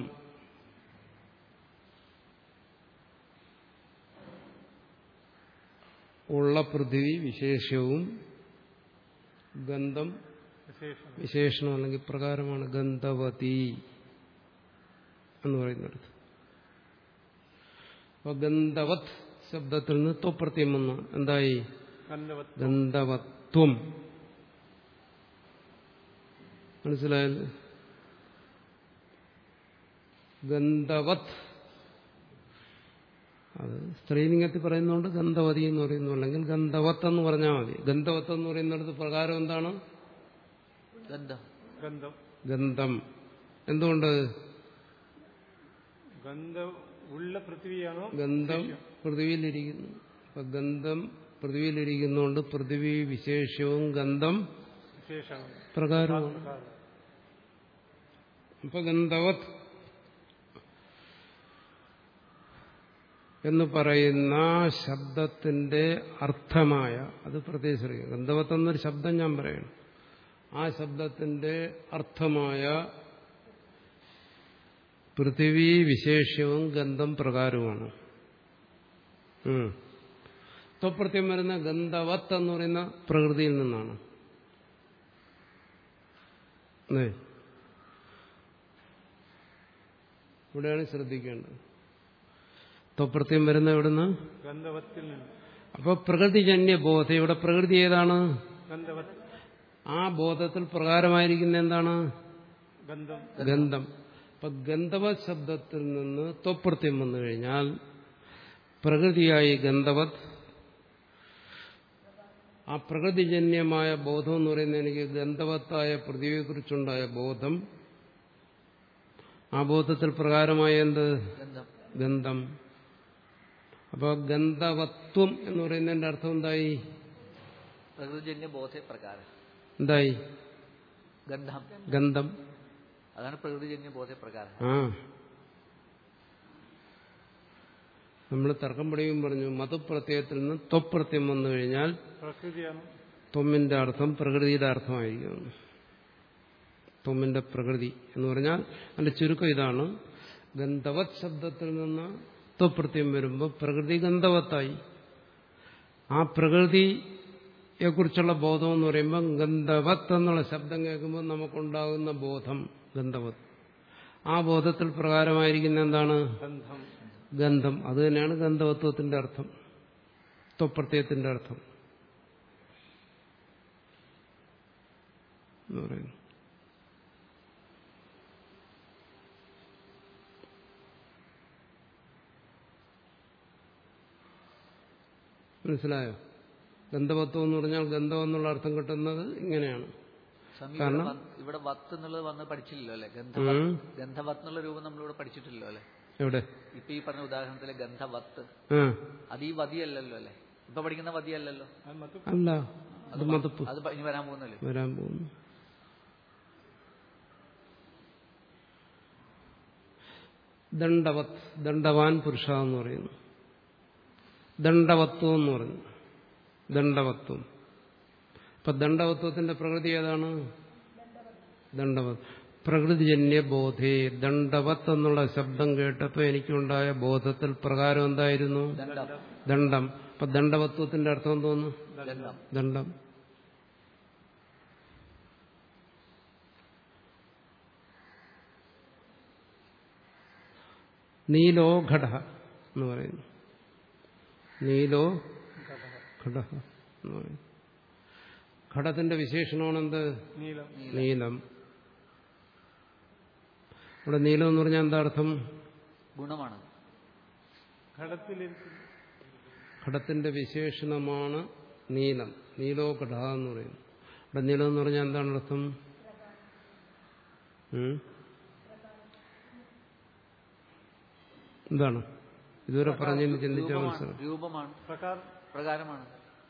ഉള്ള പൃഥിവി വിശേഷവും ഗന്ധം വിശേഷം വിശേഷണം അല്ലെങ്കിൽ പ്രകാരമാണ് ഗന്ധവതി എന്ന് പറയുന്നിടത്ത് അപ്പൊ ഗന്ധവത് ശബ്ദത്തിൽ നിന്ന് ത്വപ്രത്യം വന്നു എന്തായി ഗന്ധവത് ഗന്ധവത്വം മനസ്സിലായല്ലോ ഗന്ധവത് അത് സ്ത്രീലിംഗത്തിൽ പറയുന്നതുകൊണ്ട് ഗന്ധവതി എന്ന് പറയുന്നു അല്ലെങ്കിൽ ഗന്ധവത്ത് എന്ന് പറഞ്ഞാൽ മതി ഗന്ധവത്ത് എന്ന് പറയുന്നിടത്ത് പ്രകാരം എന്താണ് ഗന്ധം ഗന്ധം ഗന്ധം എന്തുകൊണ്ട് ഗന്ധം ഉള്ള പൃഥ്വിയാണോ ഗന്ധം പൃഥ്വിയിലിരിക്കുന്നു അപ്പൊ ഗന്ധം പൃഥ്വിയിലിരിക്കുന്നതുകൊണ്ട് പൃഥ്വി വിശേഷവും ഗന്ധം വിശേഷണം പ്രകാരവും പ്രകാരം അപ്പൊ ഗന്ധവത് എന്ന് പറയുന്ന ശബ്ദത്തിന്റെ അർത്ഥമായ അത് പ്രത്യേകിച്ച് ഗന്ധവത്ത് എന്നൊരു ശബ്ദം ഞാൻ പറയണം ആ ശബ്ദത്തിന്റെ അർത്ഥമായ പൃഥിവി വിശേഷ്യവും ഗന്ധം പ്രകാരവുമാണ് ഉം. ത്വപ്രത്യം വരുന്ന ഗന്ധവത്ത് എന്ന് പറയുന്ന പ്രകൃതിയിൽ നിന്നാണ് അല്ലേ? ഇവിടെയാണ് ശ്രദ്ധിക്കേണ്ടത് ത്വപ്രത്യം വരുന്ന ഇവിടുന്ന് ഗന്ധവത്തിൽ നിന്ന് അപ്പൊ പ്രകൃതിജന്യ ബോധം ഇവിടെ പ്രകൃതി ഏതാണ് ഗന്ധവത്ത് ആ ബോധത്തിൽ പ്രകാരമായിരിക്കുന്ന എന്താണ് ഗന്ധം ഗന്ധം അപ്പൊ ഗന്ധവ ശബ്ദത്തിൽ നിന്ന് ത്വപ്രത്യം വന്നു കഴിഞ്ഞാൽ പ്രകൃതിയായി ഗന്ധവത് ആ പ്രകൃതിജന്യമായ ബോധം എന്ന് പറയുന്നത് എനിക്ക് ഗന്ധവത്തായ പൃഥ്വിയെക്കുറിച്ചുണ്ടായ ബോധം ആ ബോധത്തിൽ പ്രകാരമായ എന്ത് ഗന്ധം ഗന്ധം അപ്പോൾ ഗന്ധവത്വം എന്ന് പറയുന്നതിന്റെ അർത്ഥം എന്തായി പ്രകൃതിജന്യ ബോധ പ്രകാരം എന്തായി ഗന്ധം ഗന്ധം അതാണ് പ്രകൃതിജന്യ ബോധ പ്രകാരം ആ നമ്മൾ തർക്കം പഠിക്കും പറഞ്ഞു മതപ്രത്യയത്തിൽ നിന്ന് ത്വപ്രത്യം വന്നു കഴിഞ്ഞാൽ പ്രകൃതിയാണ് ത്വമ്മിന്റെ അർത്ഥം പ്രകൃതിയുടെ അർത്ഥമായിരിക്കും ത്വമ്മിന്റെ പ്രകൃതി എന്ന് പറഞ്ഞാൽ അതിന്റെ ചുരുക്കം ഇതാണ് ഗന്ധവത് ശബ്ദത്തിൽ നിന്ന് ത്വപ്രത്യം വരുമ്പോൾ പ്രകൃതി ഗന്ധവത്തായി ആ പ്രകൃതിയെക്കുറിച്ചുള്ള ബോധം എന്ന് പറയുമ്പോൾ ഗന്ധവത്ത് എന്നുള്ള ശബ്ദം കേൾക്കുമ്പോൾ നമുക്കുണ്ടാകുന്ന ബോധം ഗന്ധവത്ത് ആ ബോധത്തിൽ പ്രകാരമായിരിക്കുന്ന എന്താണ് ഗന്ധം ഗന്ധം അത് തന്നെയാണ് ഗന്ധവത്വത്തിന്റെ അർത്ഥം ത്വപ്രത്യയത്തിന്റെ അർത്ഥം എന്ന് പറയുന്നു മനസ്സിലായോ ഗന്ധവത്വം എന്ന് പറഞ്ഞാൽ ഗന്ധം എന്നുള്ള അർത്ഥം കിട്ടുന്നത് ഇങ്ങനെയാണ് സ്വാമി കാരണം- ഇവിടെ വന്ന്- ഇവിടെ വത്ത് എന്നുള്ളത് വന്ന് പഠിച്ചില്ലല്ലോ അല്ലെ ഉം. ഗന്ധവത്ത് ഗന്ധവത്ത് എന്നുള്ള രൂപം നമ്മളിവിടെ പഠിച്ചിട്ടില്ലല്ലോ അല്ലെ എവിടെ ഇപ്പൊ ഈ പറഞ്ഞ ഉദാഹരണത്തിലെ ഗന്ധവത്ത് ആ അത് ഈ വതിയല്ലല്ലോ അല്ലെ ഇപ്പൊ പഠിക്കുന്ന വതിയല്ലല്ലോ അത് മറ്റു അല്ല അത് മതപ്പ് അത് പ- ഇനി വരാൻ പോകുന്നല്ലേ വരാൻ പോകുന്നു ദണ്ഡവത് ദണ്ഡവാൻ പുരുഷ എന്ന് പറയുന്നു ദണ്ഡവത്വം എന്ന് പറഞ്ഞു ദണ്ഡവത്വം ഇപ്പൊ ദണ്ഡവത്വത്തിന്റെ പ്രകൃതി ഏതാണ് ദണ്ഡവത് പ്രകൃതിജന്യ ബോധേ ദണ്ഡവത്ത് എന്നുള്ള ശബ്ദം കേട്ടപ്പോൾ എനിക്കുണ്ടായ ബോധത്തിൽ പ്രകാരം എന്തായിരുന്നു ദണ്ഡം ദണ്ഡം അപ്പൊ ദണ്ഡവത്വത്തിന്റെ അർത്ഥം എന്തോന്നു ദണ്ഡം ദണ്ഡം നീലോ ഘട എന്ന് പറയുന്നു നീലോ ഘട എന്ന് പറയുന്നു ഘടത്തിന്റെ വിശേഷണമാണെന്ത് നീലം നീലം ഇവിടെ നീലം എന്ന് പറഞ്ഞാൽ എന്താ അർത്ഥം ഗുണമാണ് ഘടത്തിലിരിക്കുന്നു ഘടത്തിന്റെ വിശേഷണമാണ് നീലം നീലോ ഘട എന്ന് പറയുന്നു ഇവിടെ നീലം എന്ന് പറഞ്ഞാൽ എന്താണ് അർത്ഥം ഉം? എന്താണ് ഇതുവരെ പറഞ്ഞതിന് ചിന്തിച്ചാൽ രൂപമാണ് മനസ്സിലാവും രൂപമാണ് പ്രകാരം പ്രകാരമാണ്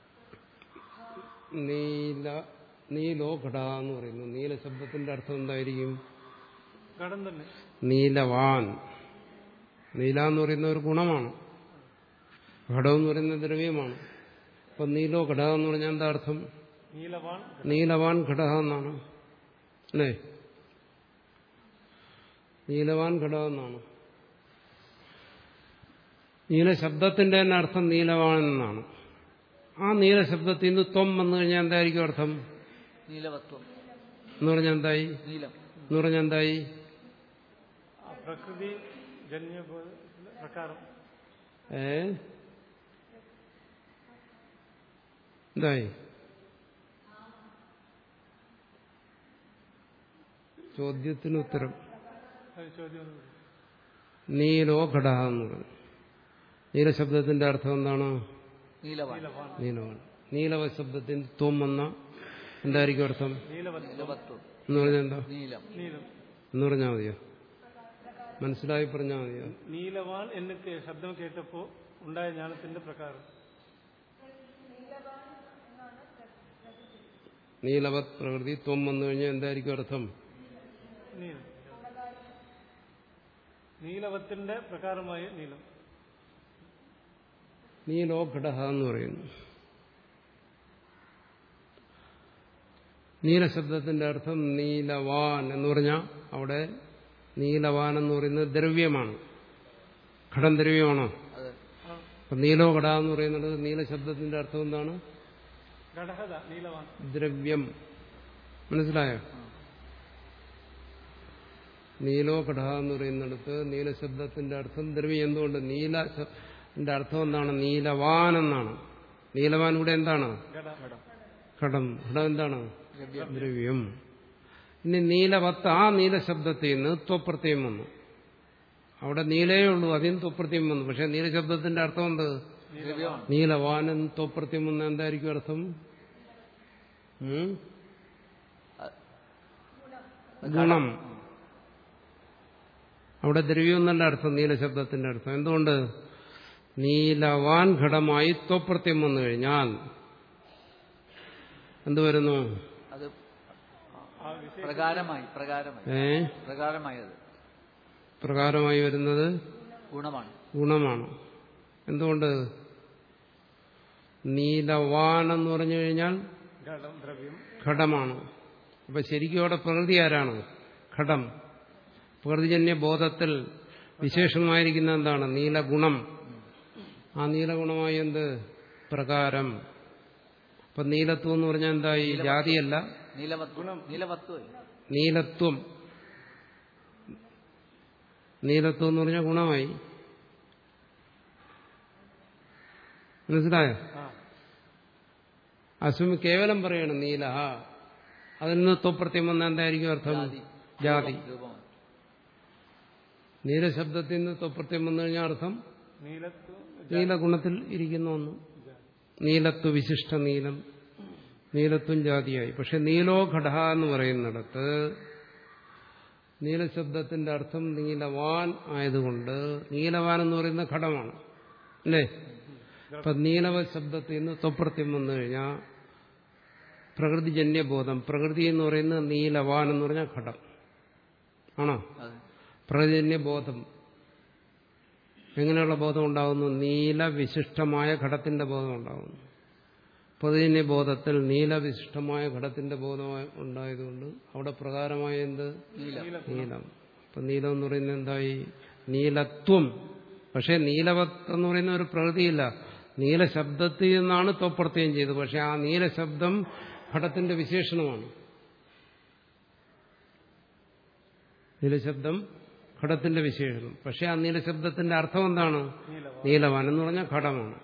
നീല നീലോ ഘട എന്ന് പറയുന്നു നീല ശബ്ദത്തിന്റെ അർത്ഥം എന്തായിരിക്കും ഘടം തന്നെ നീലവാൻ നീല എന്ന് പറയുന്ന ഒരു ഗുണമാണ് ഘടം എന്ന് പറയുന്ന ദ്രവ്യമാണ് അപ്പൊ നീലോ ഘട എന്ന് പറഞ്ഞാൽ എന്താ അർത്ഥം നീലവാൻ നീലവാൻ ഘടക എന്നാണ് അല്ലേ നീലവാൻ ഘടക എന്നാണ് നീല ശബ്ദത്തിന്റെ തന്നെ അർത്ഥം നീലവാൻ എന്നാണ് ആ നീല ശബ്ദത്തിൽ നിന്ന് ത്വം വന്നു കഴിഞ്ഞാൽ എന്തായിരിക്കും അർത്ഥം നീലവത്വം എന്ന് പറഞ്ഞാൽ എന്തായി നീലം എന്ന് പറഞ്ഞാൽ എന്തായി ആ പ്രകൃതി ജന്യ ബോധ- പ്രകാരം ഏ എന്തായി ചോദ്യത്തിന് ഉത്തരം അത് ചോദ്യം ഒന്ന് നീലോ ഘട എന്ന് പറഞ്ഞു നീലശബ്ദത്തിന്റെ അർത്ഥം എന്താണ് നീലവാൻ നീലമാണ് നീലവ ശബ്ദത്തിന് ത്വം വന്ന എന്തായിരിക്കും അർത്ഥം നീലവൻ നീലവത്വം എന്ന് പറഞ്ഞാൽ എന്താ നീലം നീലം എന്ന് പറഞ്ഞാൽ മതിയോ മനസ്സിലായി പറഞ്ഞാൽ മതിയോ നീലവാൻ എന്ന് കേ- ശബ്ദം കേട്ടപ്പോ ഉണ്ടായ ജ്ഞാനത്തിന്റെ പ്രകാരം നീലവത് പ്രകൃതി ത്വം വന്നു കഴിഞ്ഞാൽ എന്തായിരിക്കും അർത്ഥം നീലം നീലവത്തിന്റെ പ്രകാരമായ നീലം നീലോ ഘടഹ എന്ന് പറയുന്നു നീലശബ്ദത്തിന്റെ അർത്ഥം നീലവാൻ എന്ന് പറഞ്ഞാൽ അവിടെ നീലവാൻ എന്ന് പറയുന്നത് ദ്രവ്യമാണ് ഘടം ദ്രവ്യമാണോ അതെ അപ്പൊ നീലോ ഘട എന്ന് പറയുന്നത് നീലശബ്ദത്തിന്റെ അർത്ഥം എന്താണ് ഘടകത നീലവാൻ ദ്രവ്യം മനസ്സിലായോ നീലോ ഘട എന്ന് പറയുന്നിടത്ത് നീലശബ്ദത്തിന്റെ അർത്ഥം ദ്രവ്യം എന്തുകൊണ്ട് നീല ശ- അർത്ഥം എന്താണ് നീലവാൻ എന്നാണ് നീലവാൻ ഇവിടെ എന്താണ് ഘട ഘടം ഘടം എന്താണ് ദ്രവ്യം ഇനി നീലവത്ത് ആ നീലശബ്ദത്തിൽ നിന്ന് ത്വപ്രത്യം വന്നു അവിടെ നീലേ ഉള്ളൂ അതിന് ത്വപ്രത്യം വന്നു പക്ഷെ നീലശബ്ദത്തിന്റെ അർത്ഥം എന്ത് ദ്രവ്യമാണ് നീലവാനൻ ത്വപ്രത്യം വന്ന എന്തായിരിക്കും അർത്ഥം ഉം? ഗുണം അവിടെ ദ്രവ്യം എന്നല്ല അർത്ഥം നീലശബ്ദത്തിന്റെ അർത്ഥം എന്തുകൊണ്ട് നീലവാൻ ഘടമായി ത്വപ്രത്യം വന്നു കഴിഞ്ഞാൽ എന്ത് വരുന്നു അത് പ്രകാരമായി പ്രകാരമായി ഏ പ്രകാരമായി അത് പ്രകാരമായി വരുന്നത് ഗുണമാണ് ഗുണമാണ് എന്തുകൊണ്ട് നീലവാൻ എന്ന് പറഞ്ഞു കഴിഞ്ഞാൽ ഘടം ദ്രവ്യം ഘടമാണ് അപ്പൊ ശരിക്കും അവിടെ പ്രകൃതി ആരാണ് ഘടം പ്രകൃതിജന്യ ബോധത്തിൽ വിശേഷമായിരിക്കുന്ന എന്താണ് നീലഗുണം ആ നീലഗുണമായി എന്ത് പ്രകാരം അപ്പൊ നീലത്വം എന്ന് പറഞ്ഞാൽ എന്തായി ജാതിയല്ല നീലവത്വം നീലവത്വം നീലത്വം നീലത്വം എന്ന് പറഞ്ഞാൽ ഗുണമായി മനസ്സിലായോ ആ അസുമി കേവലം പറയണം നീല അതിൽ നിന്ന് ത്വപ്രത്യം വന്ന എന്തായിരിക്കും അർത്ഥം ജാതി. ജാതി രൂപമാണ് നീലശബ്ദത്തിൽ നിന്ന് ത്വപ്രത്യം വന്നു കഴിഞ്ഞാൽ അർത്ഥം നീലത്വ നീലഗുണത്തിൽ ഇരിക്കുന്ന ഒന്ന് നീലത്വ വിശിഷ്ട നീലം നീലത്വം ജാതിയായി പക്ഷെ നീലോ ഘട എന്ന് പറയുന്നിടത്ത് നീലശബ്ദത്തിന്റെ അർത്ഥം നീലവാൻ ആയതുകൊണ്ട് നീലവാൻ എന്ന് പറയുന്ന ഘടമാണ് അല്ലേ അപ്പൊ നീലവ ശബ്ദത്തിൽ നിന്ന് ത്വപ്രത്യം വന്നു കഴിഞ്ഞാൽ പ്രകൃതിജന്യബോധം പ്രകൃതി എന്ന് പറയുന്നത് നീലവാൻ എന്ന് പറഞ്ഞാൽ ഘടം ആണോ അതെ പ്രകൃതിജന്യബോധം എങ്ങനെയുള്ള ബോധം ഉണ്ടാകുന്നു നീലവിശിഷ്ടമായ ഘടത്തിന്റെ ബോധം ഉണ്ടാകുന്നു പൊതുജന്യ ബോധത്തിൽ നീലവിശിഷ്ടമായ ഘടത്തിന്റെ ബോധം ഉണ്ടായതുകൊണ്ട് അവിടെ പ്രകാരമായ എന്ത് നീലം നീലം അപ്പൊ നീലം എന്ന് പറയുന്നത് എന്തായി നീലത്വം പക്ഷെ നീലവത്ത് എന്ന് പറയുന്ന ഒരു പ്രകൃതിയില്ല നീലശബ്ദത്തിൽ നിന്നാണ് ത്വപ്രത്യം ചെയ്തത് പക്ഷെ ആ നീലശബ്ദം ഘടത്തിന്റെ വിശേഷണമാണ് നീലശബ്ദം ഘടത്തിന്റെ വിശേഷണം പക്ഷെ ആ നീലശബ്ദത്തിന്റെ അർത്ഥം എന്താണ് നീലവാൻ എന്ന് പറഞ്ഞാൽ ഘടമാണ്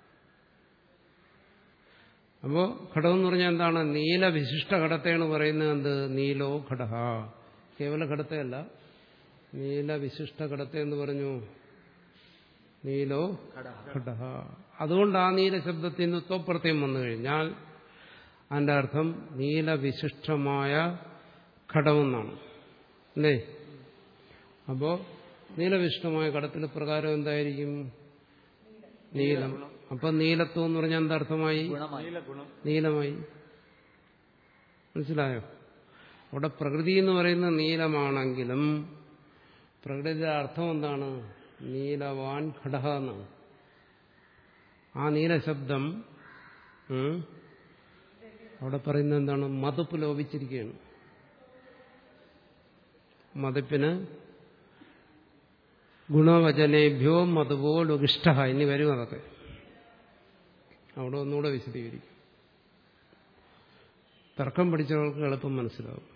അപ്പോ ഘടം എന്ന് പറഞ്ഞാൽ എന്താണ് നീലവിശിഷ്ട ഘടത്തെയാണ് പറയുന്നത് എന്ത് നീലോ ഘട കേവല ഘടത്തെയല്ല നീലവിശിഷ്ട ഘടത്തെ എന്ന് പറഞ്ഞു നീലോ ഘട അതുകൊണ്ട് ആ നീലശബ്ദത്തിൽ നിന്ന് ത്വപ്രത്യം വന്നു കഴിഞ്ഞാൽ അതിന്റെ അർത്ഥം നീലവിശിഷ്ടമായ ഘടമെന്നാണ് അല്ലേ അപ്പോ നീലവിശിഷ്ടമായ ഘടത്തിൽ പ്രകാരം എന്തായിരിക്കും നീലം അപ്പൊ നീലത്വം എന്ന് പറഞ്ഞാൽ എന്താർത്ഥമായി ഗുണമായി നീലഗുണം നീലമായി മനസ്സിലായോ അവിടെ പ്രകൃതി എന്ന് പറയുന്നത് നീലമാണെങ്കിലും പ്രകൃതിയുടെ അർത്ഥം എന്താണ് നീലവാൻ ഘടക എന്നാണ് ആ നീലശബ്ദം ഉം, അവിടെ പറയുന്നത് എന്താണ് മതുപ്പ് ലോപിച്ചിരിക്കുകയാണ് മതിപ്പിന് ഗുണവചനേഭ്യോ മതുവോ ലുഗിഷ്ട ഇനി വരും അതൊക്കെ അവിടെ ഒന്നുകൂടെ വിശദീകരിക്കും തർക്കം പഠിച്ചവർക്ക് എളുപ്പം മനസ്സിലാവും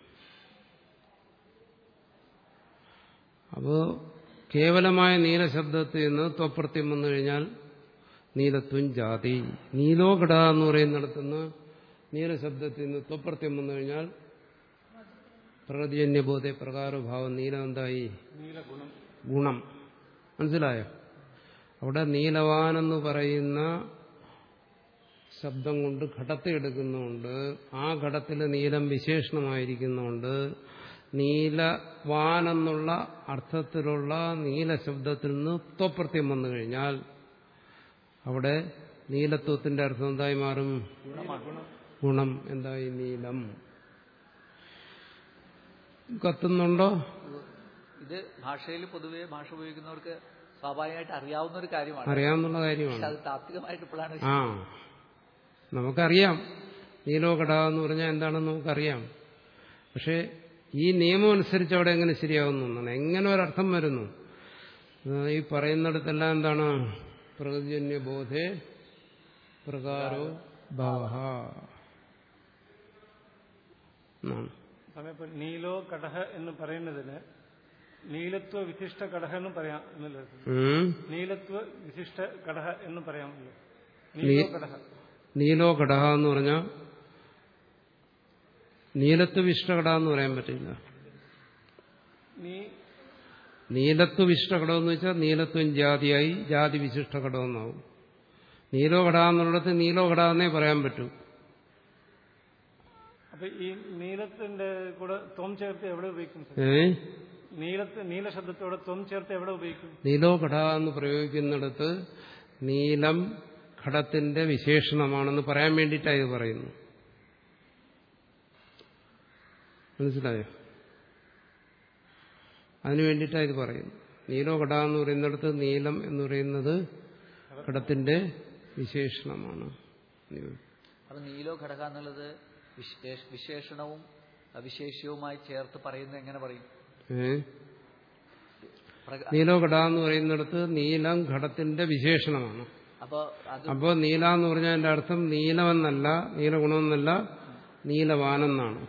അപ്പോൾ കേവലമായ നീലശബ്ദത്തിൽ നിന്ന് ത്വപ്രത്യം വന്നു കഴിഞ്ഞാൽ നീലത്വം ജാതി നീലോ ഘട എന്ന് പറയുന്നിടത്തുനിന്ന് നീലശബ്ദത്തിൽ നിന്ന് ത്വപ്രത്യം വന്നു കഴിഞ്ഞാൽ പ്രകൃതിജന്യബോധ പ്രകാരഭാവം നീലം എന്തായി നീലഗുണം ഗുണം മനസ്സിലായോ അവിടെ നീലവാനെന്ന് പറയുന്ന ശബ്ദം കൊണ്ട് ഘടത്തെ എടുക്കുന്നുണ്ട് ആ ഘടത്തിൽ നീലം വിശേഷണമായിരിക്കുന്നുണ്ട് നീലവാനെന്നുള്ള അർത്ഥത്തിലുള്ള നീലശബ്ദത്തിൽ നിന്ന് ത്വപ്രത്യം വന്നു കഴിഞ്ഞാൽ അവിടെ നീലത്വത്തിന്റെ അർത്ഥം എന്തായി മാറും ഗുണം എന്തായി നീലം കത്തുന്നുണ്ടോ ഇത് ഭാഷയിൽ പൊതുവെ ഭാഷ ഉപയോഗിക്കുന്നവർക്ക് സ്വാഭാവികമായിട്ട് അറിയാവുന്ന ഒരു കാര്യമാണ് അറിയാവുന്ന പക്ഷെ കാര്യമാണ് അത് താത്വികമായിട്ട് ഇപ്പോഴാണ് ആ നമുക്കറിയാം നീലോകട എന്ന് പറഞ്ഞാൽ എന്താണെന്ന് നമുക്കറിയാം പക്ഷേ ഈ നിയമം അനുസരിച്ച് അവിടെ എങ്ങനെ ശരിയാവുന്നു എന്നാണ് എങ്ങനെ ഒരർത്ഥം വരുന്നു അത് ഈ പറയുന്നിടത്തെല്ലാം എന്താണ് പ്രകൃതിജന്യ ബോധേ പ്രകാരോ ഭാവ എന്നാണ് സമയം ഇപ്പൊ നീലോ കടഹ എന്ന് പറയുന്നതിന് നീലത്വ വിശിഷ്ട കടഹ എന്നും പറയാം എന്നല്ലേ ഉം. നീലത്വ വിശിഷ്ട കടഹ എന്ന് പറയാമല്ലോ നീ- നീലോ കടഹ നീലോ കടഹ എന്ന് പറഞ്ഞാൽ നീലത്വ വിഷ്ടകട എന്ന് പറയാൻ പറ്റില്ല നീ നീലത്വ വിശിഷ്ടകടം എന്ന് വെച്ചാൽ നീലത്വം ജാതിയായി ജാതി വിശിഷ്ടകടം എന്നാവും നീലോ കട എന്നുള്ളിടത്ത് നീലോ കട എന്നേ പറയാൻ പറ്റൂ അപ്പൊ ഈ നീലത്തിന്റെ കൂടെ ത്വം ചേർത്ത് എവിടെ ഉപയോഗിക്കും സർ? ഏ നീലത്ത് നീല ശബ്ദത്തോടെ ത്വം ചേർത്ത് എവിടെ ഉപയോഗിക്കും നീലോ ഘട എന്ന് പ്രയോഗിക്കുന്നിടത്ത് നീലം ഘടത്തിന്റെ വിശേഷണമാണെന്ന് പറയാൻ വേണ്ടിയിട്ടാണ് ഇത് പറയുന്നു മനസ്സിലായോ അതിനു വേണ്ടിയിട്ടാണ് ഇത് പറയുന്നു നീലോ ഘട എന്ന് പറയുന്നിടത്ത് നീലം എന്ന് പറയുന്നത് ഘടത്തിന്റെ വിശേഷണമാണ് അപ്പൊ നീലോ ഘടക എന്നുള്ളത് വിശേ- വിശേഷണവും വിശേഷ്യവുമായി ചേർത്ത് പറയുന്നത് എങ്ങനെ പറയും ഏ പ്രക- നീലോ ഘട എന്ന് പറയുന്നിടത്ത് നീലം ഘടത്തിന്റെ വിശേഷണമാണ് അപ്പൊ അത് അപ്പോൾ നീല എന്ന് പറഞ്ഞാൽ അതിന്റെ അർത്ഥം നീലമെന്നല്ല നീലഗുണമെന്നല്ല നീലവാനെന്നാണ്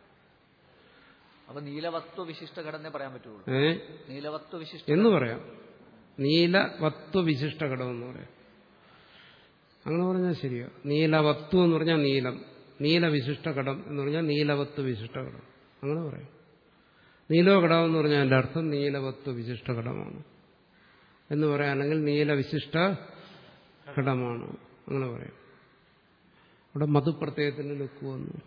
അപ്പൊ നീലവത്വ വിശിഷ്ട ഘടനയെ പറയാൻ പറ്റുള്ളൂ ഏ നീലവത്വ വിശിഷ്ട എന്ന് പറയാം നീലവത്വ വിശിഷ്ട ഘടകം എന്ന് പറയാം അങ്ങനെ പറഞ്ഞാൽ ശരിയാ നീലവത്വം എന്ന് പറഞ്ഞാൽ നീലം നീലവിശിഷ്ട ഘടം എന്ന് പറഞ്ഞാൽ നീലവത്വ വിശിഷ്ട ഘടം അങ്ങനെ പറയാം നീലോ ഘടകം എന്ന് പറഞ്ഞാൽ അതിന്റെ അർത്ഥം നീലവത്വ വിശിഷ്ട ഘടമാണ് എന്ന് പറയാം അല്ലെങ്കിൽ നീലവിശിഷ്ട ഘടമാണ് അങ്ങനെ പറയാം അവിടെ മധുപ്രത്യയത്തിന് ലുക്ക് വന്നു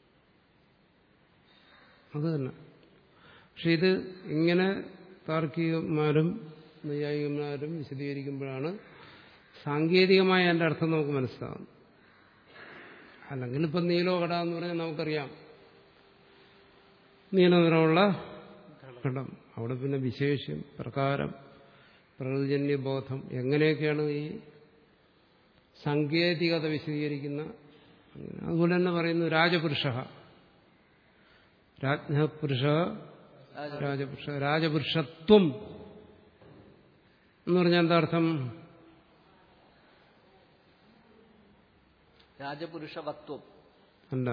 അത് തന്നെ പക്ഷെ ഇത് ഇങ്ങനെ താർക്കികന്മാരും നൈയായികന്മാരും വിശദീകരിക്കുമ്പോഴാണ് സാങ്കേതികമായ എൻ്റെ അർത്ഥം നമുക്ക് മനസ്സിലാകും അല്ലെങ്കിൽ ഇപ്പം നീലോ കട എന്ന് പറഞ്ഞാൽ നമുക്കറിയാം നീല നിറമുള്ള ഘടം അവിടെ പിന്നെ വിശേഷ്യം പ്രകാരം പ്രകൃതിജന്യ ബോധം എങ്ങനെയൊക്കെയാണ് ഈ സാങ്കേതികത വിശദീകരിക്കുന്ന അങ്ങനെ അതുപോലെ തന്നെ പറയുന്നു രാജപുരുഷ രാജ്ഞപുരുഷ രാജപുരുഷ രാജപുരുഷത്വം എന്ന് പറഞ്ഞാൽ എന്താ അർത്ഥം രാജപുരുഷവത്വം അല്ല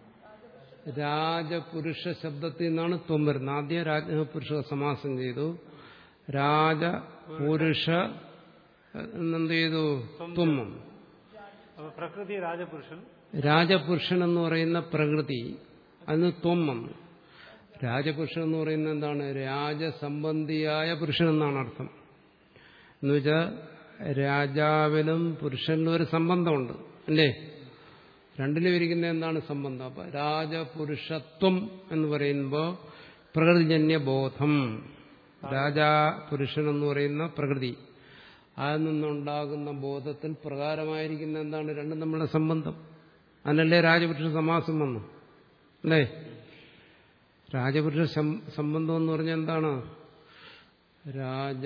രാജപുരുഷ ശബ്ദത്തിൽ നിന്നാണ് ത്വം വരുന്നത് ആദ്യം രാജ്ഞപുരുഷ സമാസം ചെയ്തു രാജപുരുഷ എന്നെന്ത് ചെയ്തു ത്വം വന്നു അപ്പൊ പ്രകൃതി രാജപുരുഷൻ രാജപുരുഷൻ എന്ന് പറയുന്ന പ്രകൃതി അതിന് ത്വം വന്നു രാജപുരുഷൻ എന്ന് പറയുന്നത് എന്താണ് രാജസംബന്ധിയായ പുരുഷൻ എന്നാണ് അർത്ഥം എന്നുവെച്ചാൽ രാജാവിനും പുരുഷനിലും ഒരു സംബന്ധമുണ്ട് അല്ലേ രണ്ടിലും ഇരിക്കുന്ന എന്താണ് സംബന്ധം അപ്പൊ രാജപുരുഷത്വം എന്ന് പറയുമ്പോൾ പ്രകൃതിജന്യ ബോധം രാജാ പുരുഷൻ എന്ന് പറയുന്ന പ്രകൃതി അതിൽ നിന്നുണ്ടാകുന്ന ബോധത്തിൽ പ്രകാരമായിരിക്കുന്ന എന്താണ് രണ്ടും തമ്മിലുള്ള സംബന്ധം അതിനല്ലേ രാജപുരുഷ സമാസം വന്നു അല്ലേ രാജപുരുഷ സം- സംബന്ധം എന്ന് പറഞ്ഞാൽ എന്താണ് രാജ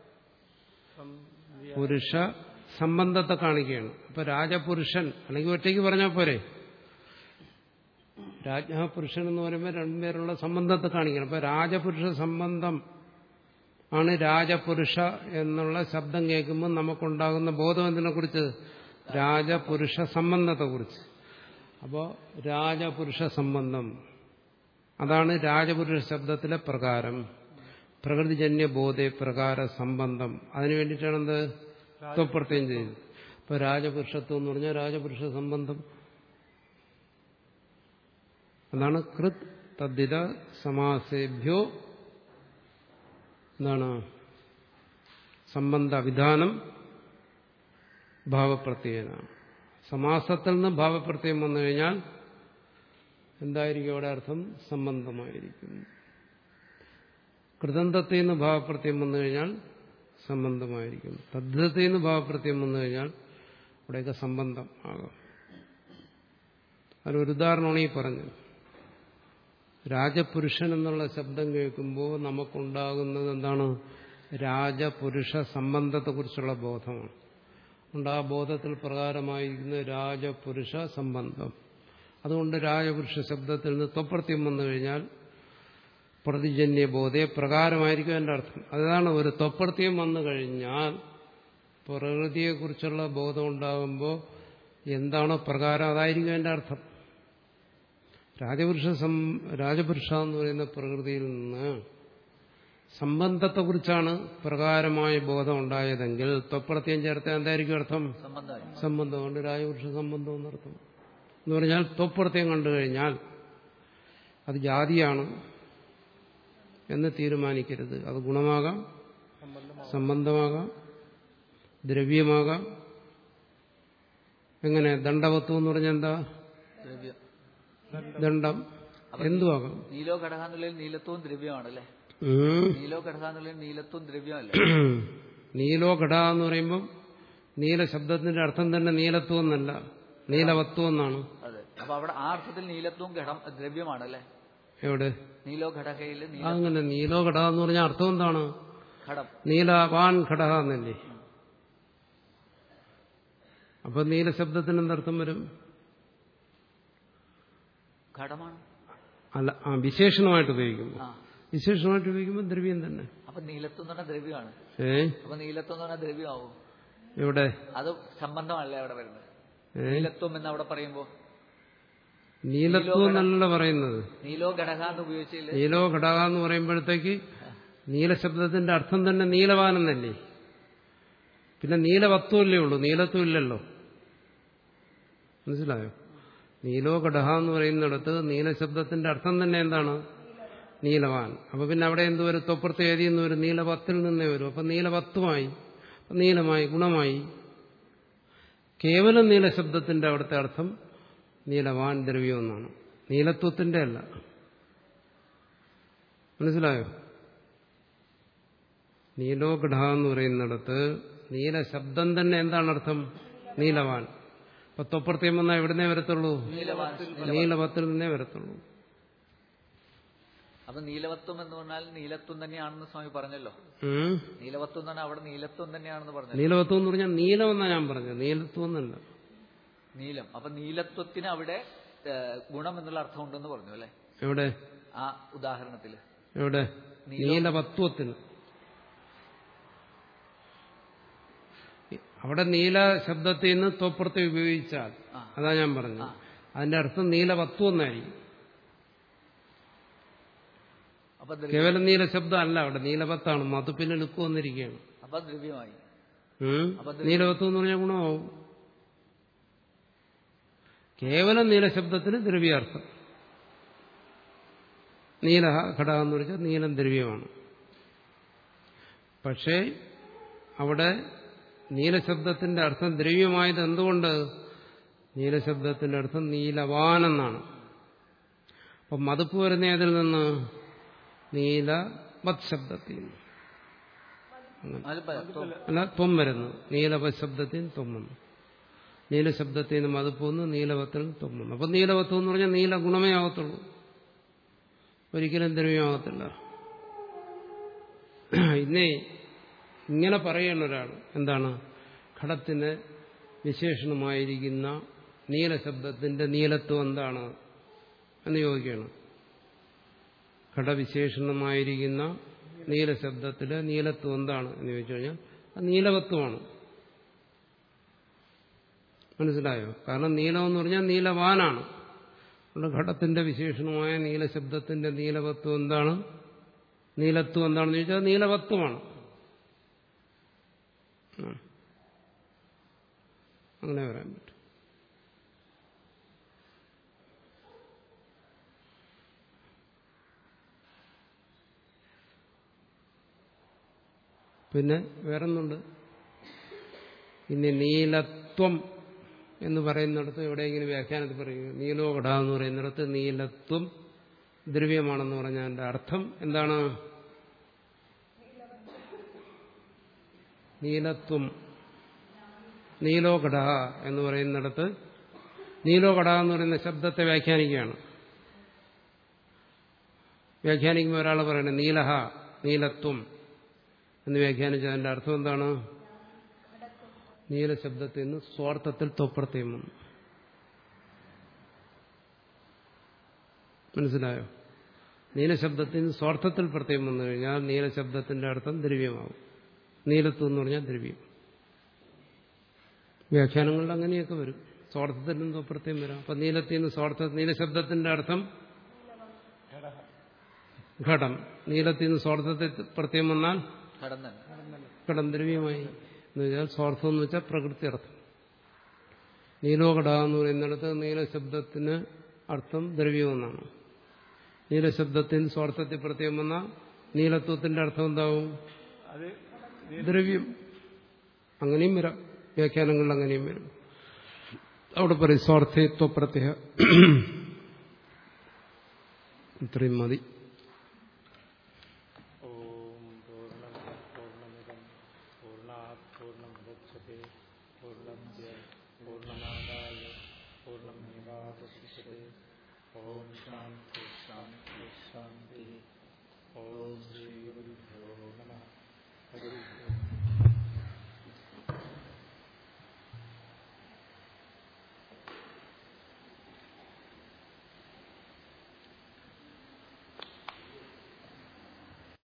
പുരുഷ സംബന്ധത്തെ കാണിക്കുകയാണ് അപ്പൊ രാജപുരുഷൻ അല്ലെങ്കിൽ ഒറ്റയ്ക്ക് പറഞ്ഞാൽ പോരെ രാജ്ഞപുരുഷൻ എന്ന് പറയുമ്പോൾ രണ്ടുപേരുള്ള സംബന്ധത്തെ കാണിക്കണം അപ്പൊ രാജപുരുഷ സംബന്ധം ആണ് രാജപുരുഷ എന്നുള്ള ശബ്ദം കേൾക്കുമ്പോൾ നമുക്കുണ്ടാകുന്ന ബോധം എന്തിനെക്കുറിച്ച് രാജപുരുഷ സംബന്ധത്തെക്കുറിച്ച് അപ്പോൾ രാജപുരുഷ സംബന്ധം അതാണ് രാജപുരുഷ ശബ്ദത്തിലെ പ്രകാരം പ്രകൃതിജന്യ ബോധേ പ്രകാര സംബന്ധം അതിനു വേണ്ടിയിട്ടാണ് എന്ത് ത്വപ്രത്യം ചെയ്തത് ഇപ്പൊ രാജപുരുഷത്വം എന്ന് പറഞ്ഞാൽ രാജപുരുഷ സംബന്ധം അതാണ് കൃത് തദ്ദിത സമാസേഭ്യോ എന്താണ് സംബന്ധ വിധാനം ഭാവപ്രത്യേന സമാസത്തിൽ നിന്ന് ഭാവപ്രത്യം വന്നു കഴിഞ്ഞാൽ എന്തായിരിക്കും അവിടെ അർത്ഥം സംബന്ധമായിരിക്കും കൃതന്തത്തിൽ നിന്ന് ഭാവപ്രത്യം വന്നു കഴിഞ്ഞാൽ സംബന്ധമായിരിക്കും തദ്ധിതത്തിൽ നിന്ന് ഭാവപ്രത്യം വന്നു കഴിഞ്ഞാൽ അവിടെയൊക്കെ സംബന്ധം ആകാം അതിനൊരു ഉദാഹരണമാണ് ഈ പറഞ്ഞത് രാജപുരുഷൻ എന്നുള്ള ശബ്ദം കേൾക്കുമ്പോൾ നമുക്കുണ്ടാകുന്നത് എന്താണ് രാജപുരുഷ സംബന്ധത്തെക്കുറിച്ചുള്ള ബോധമാണ് അതുകൊണ്ട് ആ ബോധത്തിൽ പ്രകാരമായിരിക്കുന്ന രാജപുരുഷ സംബന്ധം അതുകൊണ്ട് രാജപുരുഷ ശബ്ദത്തിൽ നിന്ന് ത്വപ്രത്യം വന്നു കഴിഞ്ഞാൽ പ്രതിജന്യ ബോധയെ പ്രകാരമായിരിക്കും എൻ്റെ അർത്ഥം അതാണ് ഒരു ത്വപ്രത്യം വന്നു കഴിഞ്ഞാൽ പ്രകൃതിയെക്കുറിച്ചുള്ള ബോധം ഉണ്ടാകുമ്പോൾ എന്താണോ പ്രകാരം അതായിരിക്കും എൻ്റെ അർത്ഥം രാജപുരുഷ സം രാജപുരുഷ എന്ന് പറയുന്ന പ്രകൃതിയിൽ നിന്ന് സംബന്ധത്തെക്കുറിച്ചാണ് പ്രകാരമായ ബോധം ഉണ്ടായതെങ്കിൽ ത്വപ്രത്യം ചേർത്ത എന്തായിരിക്കും അർത്ഥം സംബന്ധമായി സംബന്ധം കൊണ്ട് രാജപുരുഷ സംബന്ധം എന്നർത്ഥം എന്ന് പറഞ്ഞാൽ ത്വപ്രത്യം കണ്ടു കഴിഞ്ഞാൽ അത് ജാതിയാണ് എന്ന് തീരുമാനിക്കരുത് അത് ഗുണമാകാം സംബന്ധമാകാം ദ്രവ്യമാകാം എങ്ങനെ ദണ്ഡവത്വം എന്ന് പറഞ്ഞാൽ എന്താ ദ്രവ്യം ദണ്ഡം എന്തുമാകാം നീലോ ഘടക എന്നുള്ളതിൽ നീലത്വവും ദ്രവ്യമാണല്ലേ ഉം. നീലോ ഘടക എന്നുള്ളതിൽ നീലത്വവും ദ്രവ്യമല്ലേ നീലോ ഘട എന്ന് പറയുമ്പം നീല ശബ്ദത്തിന്റെ അർത്ഥം തന്നെ നീലത്വം എന്നല്ല നീലവത്വം എന്നാണ് അതെ അപ്പൊ അവിടെ ആ അർത്ഥത്തിൽ നീലത്വവും ഘടം ദ്രവ്യമാണല്ലേ എവിടെ നീലോ ഘടകയിൽ നീല അങ്ങനെ നീലോ ഘട എന്ന് പറഞ്ഞാൽ അർത്ഥം എന്താണ് ഘടം നീലവാൻ ഘടക എന്നല്ലേ അപ്പൊ നീല ശബ്ദത്തിന് എന്തർത്ഥം വരും ഘടമാണ് അല്ല ആ വിശേഷണമായിട്ട് ഉപയോഗിക്കുമ്പോൾ ആ വിശേഷണമായിട്ട് ഉപയോഗിക്കുമ്പോൾ ദ്രവ്യം തന്നെ അപ്പൊ നീലത്വം എന്ന് പറഞ്ഞാൽ ദ്രവ്യമാണ് ഏ അപ്പൊ നീലത്വം എന്ന് പറഞ്ഞാൽ ദ്രവ്യമാവും എവിടെ അത് സംബന്ധമല്ലേ അവിടെ വരുന്നത് ഏ നീലത്വം എന്ന് അവിടെ പറയുമ്പോ നീലത്വം എന്നല്ല പറയുന്നത് നീലോ ഘടക എന്ന് ഉപയോഗിച്ചില്ല നീലോ ഘടക എന്ന് പറയുമ്പോഴത്തേക്ക് നീലശബ്ദത്തിന്റെ അർത്ഥം തന്നെ നീലവാനെന്നല്ലേ പിന്നെ നീലവത്വമല്ലേ ഉള്ളൂ നീലത്വം ഇല്ലല്ലോ മനസ്സിലായോ നീലോ ഘടക എന്ന് പറയുന്നിടത്ത് നീലശബ്ദത്തിന്റെ അർത്ഥം തന്നെ എന്താണ് നീലവാൻ അപ്പൊ പിന്നെ അവിടെ എന്ത് വരും തൊപ്പുറത്ത് ഏതി എന്ന് വരും നീലവത്തിൽ നിന്നേ വരും അപ്പൊ നീലവത്വമായി അപ്പൊ നീലമായി ഗുണമായി കേവലം നീലശബ്ദത്തിന്റെ അവിടുത്തെ അർത്ഥം നീലവാൻ ദ്രവ്യം എന്നാണ് നീലത്വത്തിന്റെ അല്ല മനസ്സിലായോ നീലോഘട എന്ന് പറയുന്നിടത്ത് നീലശബ്ദം തന്നെ എന്താണ് അർത്ഥം നീലവാൻ അപ്പൊ തൊപ്പുറത്തേം വന്നാൽ എവിടുന്നേ വരത്തുള്ളൂ നീലവത്തിൽ നിന്നേ വരത്തുള്ളൂ അപ്പൊ നീലവത്വം എന്ന് പറഞ്ഞാൽ നീലത്വം തന്നെയാണെന്ന് സ്വാമി പറഞ്ഞല്ലോ ഉം. നീലവത്വം എന്ന് പറഞ്ഞാൽ അവിടെ നീലത്വം തന്നെയാണെന്ന് പറഞ്ഞല്ലോ നീലവത്വം എന്ന് പറഞ്ഞാൽ നീലം എന്നാ ഞാൻ പറഞ്ഞത് നീലത്വം എന്നല്ല നീലം അപ്പൊ നീലത്വത്തിന് അവിടെ ഏ, ഗുണം എന്നുള്ള അർത്ഥം ഉണ്ടെന്ന് പറഞ്ഞു അല്ലെ എവിടെ ആ ഉദാഹരണത്തില് എവിടെ നീലവത്വത്തിന് അവിടെ നീല ശബ്ദത്തിൽ നിന്ന് തൊപ്പുറത്തെ ഉപയോഗിച്ചാൽ ആ. അതാ ഞാൻ പറഞ്ഞത് അതിന്റെ അർത്ഥം നീലവത്വം എന്നായിരിക്കും അപ്പൊ ദ്രവ്യം കേവലം നീലശബ്ദം അല്ല അവിടെ നീലവത്താണ് മതുപ്പിന് ലുക്ക് വന്നിരിക്കുകയാണ് അപ്പൊ ദ്രവ്യമായി ഉം. അപ്പൊ നീലവത്വം എന്ന് പറഞ്ഞാൽ ഗുണമാവും കേവലം നീലശബ്ദത്തിന് ദ്രവ്യാർത്ഥം നീല ഘടക എന്ന് വെച്ചാൽ നീലം ദ്രവ്യമാണ് പക്ഷേ അവിടെ നീലശബ്ദത്തിന്റെ അർത്ഥം ദ്രവ്യമായത് എന്തുകൊണ്ട് നീലശബ്ദത്തിന്റെ അർത്ഥം നീലവാൻ എന്നാണ് അപ്പം മതുപ്പ് വരുന്ന ഏതിൽ നിന്ന് നീലവത് ശബ്ദത്തിൽ നിന്ന് അതിൽ പ- അല്ല ത്വം വരുന്നു നീലവത് ശബ്ദത്തിൽ ത്വം വന്നു നീലശബ്ദത്തിൽ നിന്ന് മതുപ്പ് വന്നു നീലവത്തിൽ നിന്ന് ത്വം വന്നു അപ്പം നീലവത്വം എന്ന് പറഞ്ഞാൽ നീല ഗുണമേ ആവത്തുള്ളൂ ഒരിക്കലും ദ്രവ്യമാകത്തില്ല ഇന്നേ ഇങ്ങനെ പറയണ ഒരാൾ എന്താണ് ഘടത്തിന് വിശേഷണമായിരിക്കുന്ന നീലശബ്ദത്തിന്റെ നീലത്വം എന്താണ് എന്ന് ചോദിക്കുകയാണ് ഘടവിശേഷണമായിരിക്കുന്ന നീലശബ്ദത്തിലെ നീലത്വം എന്താണ് എന്ന് ചോദിച്ചു കഴിഞ്ഞാൽ അത് നീലവത്വമാണ് മനസ്സിലായോ കാരണം നീലം എന്ന് പറഞ്ഞാൽ നീലവാനാണ് അതുകൊണ്ട് ഘടത്തിന്റെ വിശേഷണമായ നീലശബ്ദത്തിന്റെ നീലവത്വം എന്താണ് നീലത്വം എന്താണെന്ന് ചോദിച്ചാൽ അത് നീലവത്വമാണ് ഉം. അങ്ങനെ പറയാൻ പറ്റും പിന്നെ വേറൊന്നുണ്ട് ഇനി നീലത്വം എന്ന് പറയുന്നിടത്ത് എവിടെയെങ്കിലും വ്യാഖ്യാനത്തിൽ പറയുക നീലോകട എന്ന് പറയുന്നിടത്ത് നീലത്വം ദ്രവ്യമാണെന്ന് പറഞ്ഞാൽ അതിന്റെ അർത്ഥം എന്താണ് നീലത്വം നീലോകട എന്ന് പറയുന്നിടത്ത് നീലോകട എന്ന് പറയുന്ന ശബ്ദത്തെ വ്യാഖ്യാനിക്കുകയാണ് വ്യാഖ്യാനിക്കുമ്പോൾ ഒരാൾ പറയണേ നീലഹ നീലത്വം എന്ന് വ്യാഖ്യാനിച്ച അതിന്റെ അർത്ഥം എന്താണ് നീലശബ്ദത്തിൽ നിന്ന് സ്വാർത്ഥത്തിൽ തൊപ്പുറത്തേം വന്നു മനസ്സിലായോ നീലശബ്ദത്തിൽ നിന്ന് സ്വാർത്ഥത്തിൽ പ്രത്യേകം വന്നു കഴിഞ്ഞാൽ നീലശബ്ദത്തിന്റെ അർത്ഥം ദ്രവ്യമാവും നീലത്വം എന്ന് പറഞ്ഞാൽ ദ്രവ്യം വ്യാഖ്യാനങ്ങളിൽ അങ്ങനെയൊക്കെ വരും സ്വാർത്ഥത്തിൽ നിന്ന് പ്രത്യേകം വരാം അപ്പൊ നീലത്തിൽ നിന്ന് സ്വാർത്ഥ നീലശബ്ദത്തിന്റെ അർത്ഥം ഘടം നീലത്തിൽ നിന്ന് സ്വാർത്ഥത്തിൽ പ്രത്യേകം വന്നാൽ ഘടം തന്നെ ഘടം ദ്രവ്യമായി എന്ന് വെച്ചാൽ സ്വാർത്ഥം എന്ന് വെച്ചാൽ പ്രകൃതി അർത്ഥം നീലോകട എന്ന് പറയുന്നിടത്ത് നീലശബ്ദത്തിന് അർത്ഥം ദ്രവ്യമെന്നാണ് നീലശബ്ദത്തിന് സ്വാർത്ഥത്തിൽ പ്രത്യേകം വന്നാൽ നീലത്വത്തിന്റെ അർത്ഥം എന്താവും അത് ദ്രവ്യം അങ്ങനെയും വരാം വ്യാഖ്യാനങ്ങളിൽ അങ്ങനെയും വരും അവിടെ പറയും സ്വാർത്ഥത്വ പ്രത്യയ ഇത്രയും മതി ഓം പൂർണ്ണം പൂർണ്ണമിതം പൂർണ്ണാത് പൂർണ്ണമുദച്ഛത്തെ പൂർണ്ണസ്യ പൂർണ്ണമാദായ പൂർണ്ണമേവാവശിഷ്യത്തെ ഓം ശാന്തി ശാന്തി ശാന്തി ഓം ശ്രീ ഗുരുഭ്യോ നമഃ ഹരി